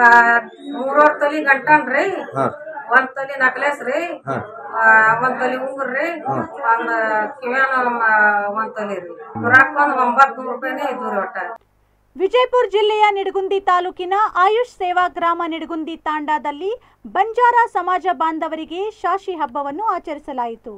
ಮೂರೂವರೆ ತೊಲಿ ಗಂಟನ್ರಿ ಒಂದ್ ತೊಲಿ ನಕ್ಲೇಸ್ ರೀ ಆ, ಒಂದ್ ತೊಲಿ ಉಂಗುರ್ರಿ ಒಂದ್ ಕಿವ್ಯಾನ ಒಂದ್ ತೊಲಿ ರೀ ದುರಾಕ್ ಒಂದ್ ಒಂಬತ್ ನೂರು ರೂಪಾಯಿನೇ ಇದ್ದು ರೀ ಒಟ್ಟ ವಿಜಯಪುರ ಜಿಲ್ಲೆಯ ನಿಡಗುಂದಿ ತಾಲೂಕಿನ ಆಯುಷ್ ಸೇವಾ ಗ್ರಾಮ ನಿಡಗುಂದಿ ತಾಂಡಾದಲ್ಲಿ ಬಂಜಾರ ಸಮಾಜ ಬಾಂಧವರಿಗೆ ಶಾಶಿ ಹಬ್ಬವನ್ನು ಆಚರಿಸಲಾಯಿತು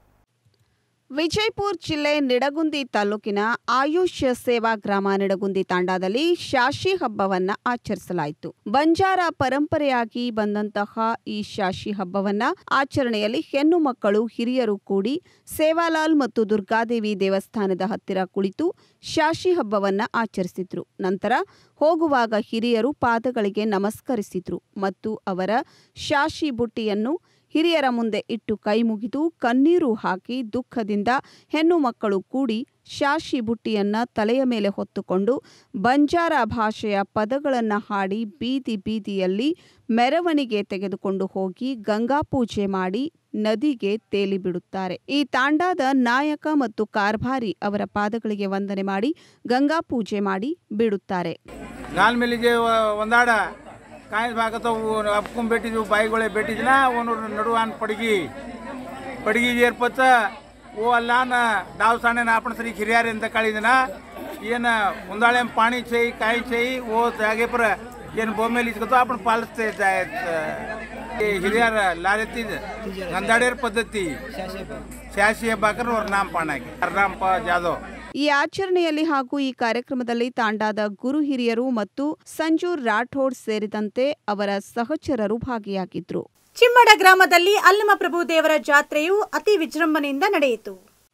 ವಿಜಯಪುರ ಜಿಲ್ಲೆ ನಿಡಗುಂದಿ ತಾಲೂಕಿನ ಆಯುಷ್ ಸೇವಾ ಗ್ರಾಮ ನಿಡಗುಂದಿ ತಾಂಡಾದಲ್ಲಿ ಶಾಶಿ ಹಬ್ಬವನ್ನ ಆಚರಿಸಲಾಯಿತು ಬಂಜಾರ ಪರಂಪರೆಯಾಗಿ ಬಂದಂತಹ ಈ ಶಾಶಿ ಹಬ್ಬವನ್ನ ಆಚರಣೆಯಲ್ಲಿ ಹೆಣ್ಣು ಮಕ್ಕಳು ಹಿರಿಯರು ಕೂಡಿ ಸೇವಾಲಾಲ್ ಮತ್ತು ದುರ್ಗಾದೇವಿ ದೇವಸ್ಥಾನದ ಹತ್ತಿರ ಕುಳಿತು ಶಾಶಿ ಹಬ್ಬವನ್ನ ಆಚರಿಸಿದ್ರು ನಂತರ ಹೋಗುವಾಗ ಹಿರಿಯರು ಪಾದಗಳಿಗೆ ನಮಸ್ಕರಿಸಿದ್ರು ಮತ್ತು ಅವರ ಶಾಶಿ ಬುಟ್ಟಿಯನ್ನು ಹಿರಿಯರ ಮುಂದೆ ಇಟ್ಟು ಕೈ ಮುಗಿದು ಕಣ್ಣೀರು ಹಾಕಿ ದುಃಖದಿಂದ ಹೆಣ್ಣು ಮಕ್ಕಳು ಕೂಡಿ ಶಾಶಿ ಬುಟ್ಟಿಯನ್ನ ತಲೆಯ ಮೇಲೆ ಹೊತ್ತುಕೊಂಡು ಬಂಜಾರ ಭಾಷೆಯ ಪದಗಳನ್ನ ಹಾಡಿ ಬೀದಿ ಬೀದಿಯಲ್ಲಿ ಮೆರವಣಿಗೆ ತೆಗೆದುಕೊಂಡು ಹೋಗಿ ಗಂಗಾ ಪೂಜೆ ಮಾಡಿ ನದಿಗೆ ತೇಲಿ ಬಿಡುತ್ತಾರೆ ಈ ತಾಂಡಾದ ನಾಯಕ ಮತ್ತು ಕಾರ್ಭಾರಿ ಅವರ ಪಾದಗಳಿಗೆ ವಂದನೆ ಮಾಡಿ ಗಂಗಾ ಪೂಜೆ ಮಾಡಿ ಬಿಡುತ್ತಾರೆ गाल में लीजिए व- वंदाड़ा ಕಾಯಿ ಭಾಗತ ಅಪ್ಕೊಂಡ್ ಬಿಟ್ಟಿದ್ವು ಬಾಯಿಗಳೇ ಬಿಟ್ಟಿದ್ನ ಒಂದು ನಡುವಾನ್ ಪಡಗಿ ಪಡಗಿ ಏರ್ಪತ್ತ ಓ ಅಲ್ಲಾನ ಡಾವ್ ಸಾಣೆನ आपण ಸರಿ ಹಿರಿಯಾರಿ ಅಂತ ಕಳಿದಿನ ಏನ ಒಂದಾಳೆ ಪಾಣಿ ಚೇಯಿ ಕಾಯಿ ಚೇಯಿ ಓ ಜಾಗೆ ಪರ ಏನು ಬೊಮ್ಮೆಲಿ ಇಸ್ಕೊತ आपण ಪಾಲಿಸ್ತೆ ಜಾಯತ್ ಈ ಹಿರಿಯರ ಲಾರೆತ್ತಿದ ಗಂದಾಡೇರ್ ಪದ್ಧತಿ ಶಾಸಿ ಹಬ್ಬಾಕರ್ ಅವ್ರ ನಾಮ ಪಾಣಾಗಿ ಹರ್ನಾಂಪ ಜಾದವ್ ಈ ಆಚರಣೆಯಲ್ಲಿ ಹಾಗೂ ಈ ಕಾರ್ಯಕ್ರಮದಲ್ಲಿ ತಾಂಡಾದ ಗುರು ಹಿರಿಯರು ಮತ್ತು ಸಂಜು ರಾಠೋಡ್ ಸೇರಿದಂತೆ ಅವರ ಸಹಚರರು ಭಾಗಿಯಾಗಿದ್ರು ಚಿಮ್ಮಡ ಗ್ರಾಮದಲ್ಲಿ ಅಲ್ಲಮಪ್ರಭು ದೇವರ ಜಾತ್ರೆಯು ಅತಿ ವಿಜೃಂಭಣೆಯಿಂದ ನಡೆಯಿತು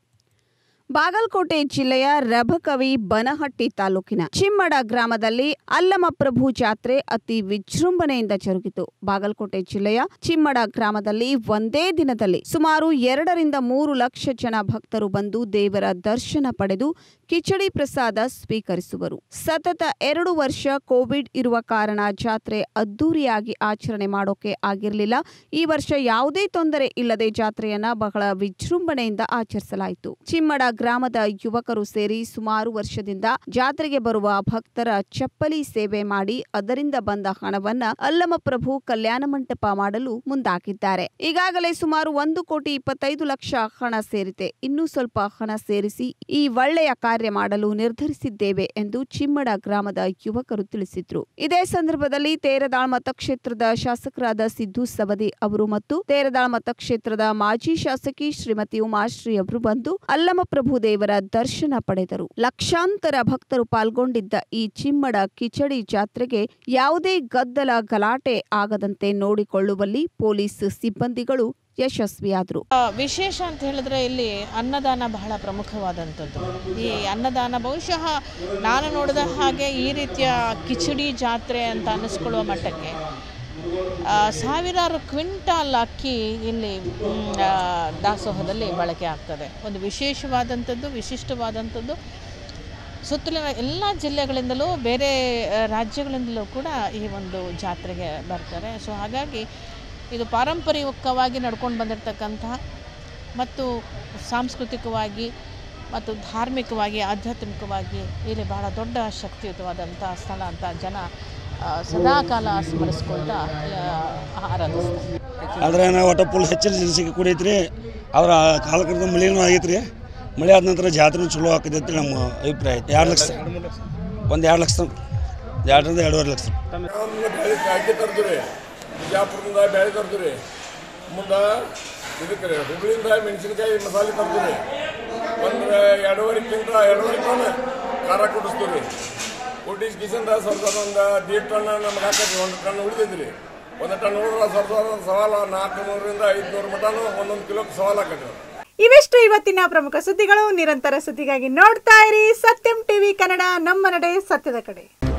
ಬಾಗಲಕೋಟೆ ಜಿಲ್ಲೆಯ ರಬಕವಿ ಬನಹಟ್ಟಿ ತಾಲೂಕಿನ ಚಿಮ್ಮಡ ಗ್ರಾಮದಲ್ಲಿ ಅಲ್ಲಮಪ್ರಭು ಜಾತ್ರೆ ಅತಿ ವಿಜೃಂಭಣೆಯಿಂದ ಜರುಗಿತು ಬಾಗಲಕೋಟೆ ಜಿಲ್ಲೆಯ ಚಿಮ್ಮಡ ಗ್ರಾಮದಲ್ಲಿ ಒಂದೇ ದಿನದಲ್ಲಿ ಸುಮಾರು ಎರಡರಿಂದ ಮೂರು ಲಕ್ಷ ಜನ ಭಕ್ತರು ಬಂದು ದೇವರ ದರ್ಶನ ಪಡೆದು ಕಿಚಡಿ ಪ್ರಸಾದ ಸ್ವೀಕರಿಸುವರು ಸತತ ಎರಡು ವರ್ಷ ಕೋವಿಡ್ ಇರುವ ಕಾರಣ ಜಾತ್ರೆ ಅದ್ದೂರಿಯಾಗಿ ಆಚರಣೆ ಮಾಡೋಕೆ ಆಗಿರಲಿಲ್ಲ ಈ ವರ್ಷ ಯಾವುದೇ ತೊಂದರೆ ಇಲ್ಲದೆ ಜಾತ್ರೆಯನ್ನ ಬಹಳ ವಿಜೃಂಭಣೆಯಿಂದ ಆಚರಿಸಲಾಯಿತು ಚಿಮ್ಮಡ ಗ್ರಾಮದ ಯುವಕರು ಸೇರಿ ಸುಮಾರು ವರ್ಷದಿಂದ ಜಾತ್ರೆಗೆ ಬರುವ ಭಕ್ತರ ಚಪ್ಪಲಿ ಸೇವೆ ಮಾಡಿ ಅದರಿಂದ ಬಂದ ಹಣವನ್ನ ಅಲ್ಲಮಪ್ರಭು ಕಲ್ಯಾಣ ಮಂಟಪ ಮಾಡಲು ಮುಂದಾಗಿದ್ದಾರೆ ಈಗಾಗಲೇ ಸುಮಾರು ಒಂದು ಕೋಟಿ ಇಪ್ಪತ್ತೈದು ಲಕ್ಷ ಹಣ ಸೇರಿದೆ ಇನ್ನೂ ಸ್ವಲ್ಪ ಹಣ ಸೇರಿಸಿ ಈ ಒಳ್ಳೆಯ ಕಾರ್ಯ ಮಾಡಲು ನಿರ್ಧರಿಸಿದ್ದೇವೆ ಎಂದು ಚಿಮ್ಮಡ ಗ್ರಾಮದ ಯುವಕರು ತಿಳಿಸಿದ್ರು ಇದೇ ಸಂದರ್ಭದಲ್ಲಿ ತೇರದಾಳ್ ಮತಕ್ಷೇತ್ರದ ಶಾಸಕರಾದ ಸಿದ್ದು ಸವದಿ ಅವರು ಮತ್ತು ತೇರದಾಳ್ ಮತಕ್ಷೇತ್ರದ ಮಾಜಿ ಶಾಸಕಿ ಶ್ರೀಮತಿ ಉಮಾಶ್ರೀ ಅವರು ಬಂದು ಅಲ್ಲಮಪ್ರಭು ದೇವರ ದರ್ಶನ ಪಡೆದರು ಲಕ್ಷಾಂತರ ಭಕ್ತರು ಪಾಲ್ಗೊಂಡಿದ್ದ ಈ ಚಿಮ್ಮಡ ಕಿಚಡಿ ಜಾತ್ರೆಗೆ ಯಾವುದೇ ಗದ್ದಲ ಗಲಾಟೆ ಆಗದಂತೆ ನೋಡಿಕೊಳ್ಳುವಲ್ಲಿ ಪೊಲೀಸ್ ಸಿಬ್ಬಂದಿಗಳು ಯಶಸ್ವಿಯಾದರು ಆ, ವಿಶೇಷ ಅಂತ ಹೇಳಿದ್ರೆ ಇಲ್ಲಿ ಅನ್ನದಾನ ಬಹಳ ಪ್ರಮುಖವಾದಂಥದ್ದು ಈ ಅನ್ನದಾನ ಬಹುಶಃ ನಾನು ನೋಡಿದ ಹಾಗೆ ಈ ರೀತಿಯ ಕಿಚಡಿ ಜಾತ್ರೆ ಅಂತ ಅನ್ನಿಸ್ಕೊಳ್ಳುವ ಮಟ್ಟಕ್ಕೆ ಆ, ಸಾವಿರಾರು ಕ್ವಿಂಟಾಲ್ ಅಕ್ಕಿ ಇಲ್ಲಿ ಮ್, ಆ, ದಾಸೋಹದಲ್ಲಿ ಬಳಕೆ ಆಗ್ತದೆ ಒಂದು ವಿಶೇಷವಾದಂಥದ್ದು ವಿಶಿಷ್ಟವಾದಂಥದ್ದು ಸುತ್ತಲಿನ ಎಲ್ಲ ಜಿಲ್ಲೆಗಳಿಂದಲೂ ಬೇರೆ ಆ, ರಾಜ್ಯಗಳಿಂದಲೂ ಕೂಡ ಈ ಒಂದು ಜಾತ್ರೆಗೆ ಬರ್ತಾರೆ ಸೊ ಹಾಗಾಗಿ ಇದು ಪಾರಂಪರಿಕವಾಗಿ ನಡ್ಕೊಂಡು ಬಂದಿರತಕ್ಕಂತಹ ಮತ್ತು ಸಾಂಸ್ಕೃತಿಕವಾಗಿ ಮತ್ತು ಧಾರ್ಮಿಕವಾಗಿ ಆಧ್ಯಾತ್ಮಿಕವಾಗಿ ಇಲ್ಲಿ ಬಹಳ ದೊಡ್ಡ ಶಕ್ತಿಯುತವಾದಂಥ ಸ್ಥಳ ಅಂತ ಜನ ಆ, ಸದಾಕಾಲ ಸ್ಮರಿಸ್ಕೊಳ್ತಾ ಆ, ಆರಾಧಿಸ್ತಾರೆ ಆದ್ರೆ ನಾವು ಒಟ್ಟು ಫುಲ್ ಹೆಚ್ಚಿನ ಜನಸಂಖ್ಯೆ ಕೂಡೈತ್ರಿ ಆದ್ರೆ ಕಾಲಕ್ರಮದ ಮಳೆನೂ ಆಗೈತ್ರಿ ಮಳೆ ಆದ ನಂತರ ಜಾತ್ರೆ ಚಲೋ ಆಕೈತೆ ಅಂತ ನಮ್ಮ ಅಭಿಪ್ರಾಯ ಐತಿ ಎರಡು ಲಕ್ಷ ಒಂದು ಎರಡು ಲಕ್ಷ ಎರಡರಿಂದ ಎರಡೂವರೆ ಲಕ್ಷ ಅಕ್ಕಿ ತರ್ತೀವಿ ಬಿಜಾಪುರದಿಂದ ಬೇಳೆ ತರ್ತೀವಿ ಮುಂದೆ ಇದಕ್ಕೆ ರೀ ಹುಬ್ಳಿಯಿಂದ ಮೆಣಸಿನ್ಕಾಯಿ ಮಸಾಲೆ ತರ್ತೀವಿ ಒಂದು ಎರಡೂವರೆ ಕ್ವಿಂಟ ಎರಡೂವರೆ ಟನ್ ಖಾರ ಕುಡಿಸ್ತೀವಿ ರೀ ಕುಡಿಸ್ ಕಿಸಿಂದ ಸ್ವಲ್ಪ ಒಂದು ದೀಡ್ ಟನ್ ನಮ್ಗೆ ಹಾಕತ್ರಿ ಒಂದು ಟನ್ ಉಳಿದೈತ್ರಿ ಒಂದು ಟನ್ ಉಳಿದ್ರೆ ಸ್ವಲ್ಪ ಸ್ವಲ್ಪ ಸವಾಲ ನಾಲ್ಕು ನೂರರಿಂದ ಐದುನೂರು ಮಟನು ಒಂದೊಂದು ಕಿಲೋಕ್ಕೆ ಸವಾಲು ಹಾಕತ್ರಿ ಇವೆಷ್ಟು ಇವತ್ತಿನ ಪ್ರಮುಖ ಸುದ್ದಿಗಳು ನಿರಂತರ ಸುದ್ದಿಗಾಗಿ ನೋಡ್ತಾ ಇರಿ ಸತ್ಯಂ ಟಿವಿ ಕನ್ನಡ ನಮ್ಮ ನಡೆ ಸತ್ಯದ ಕಡೆ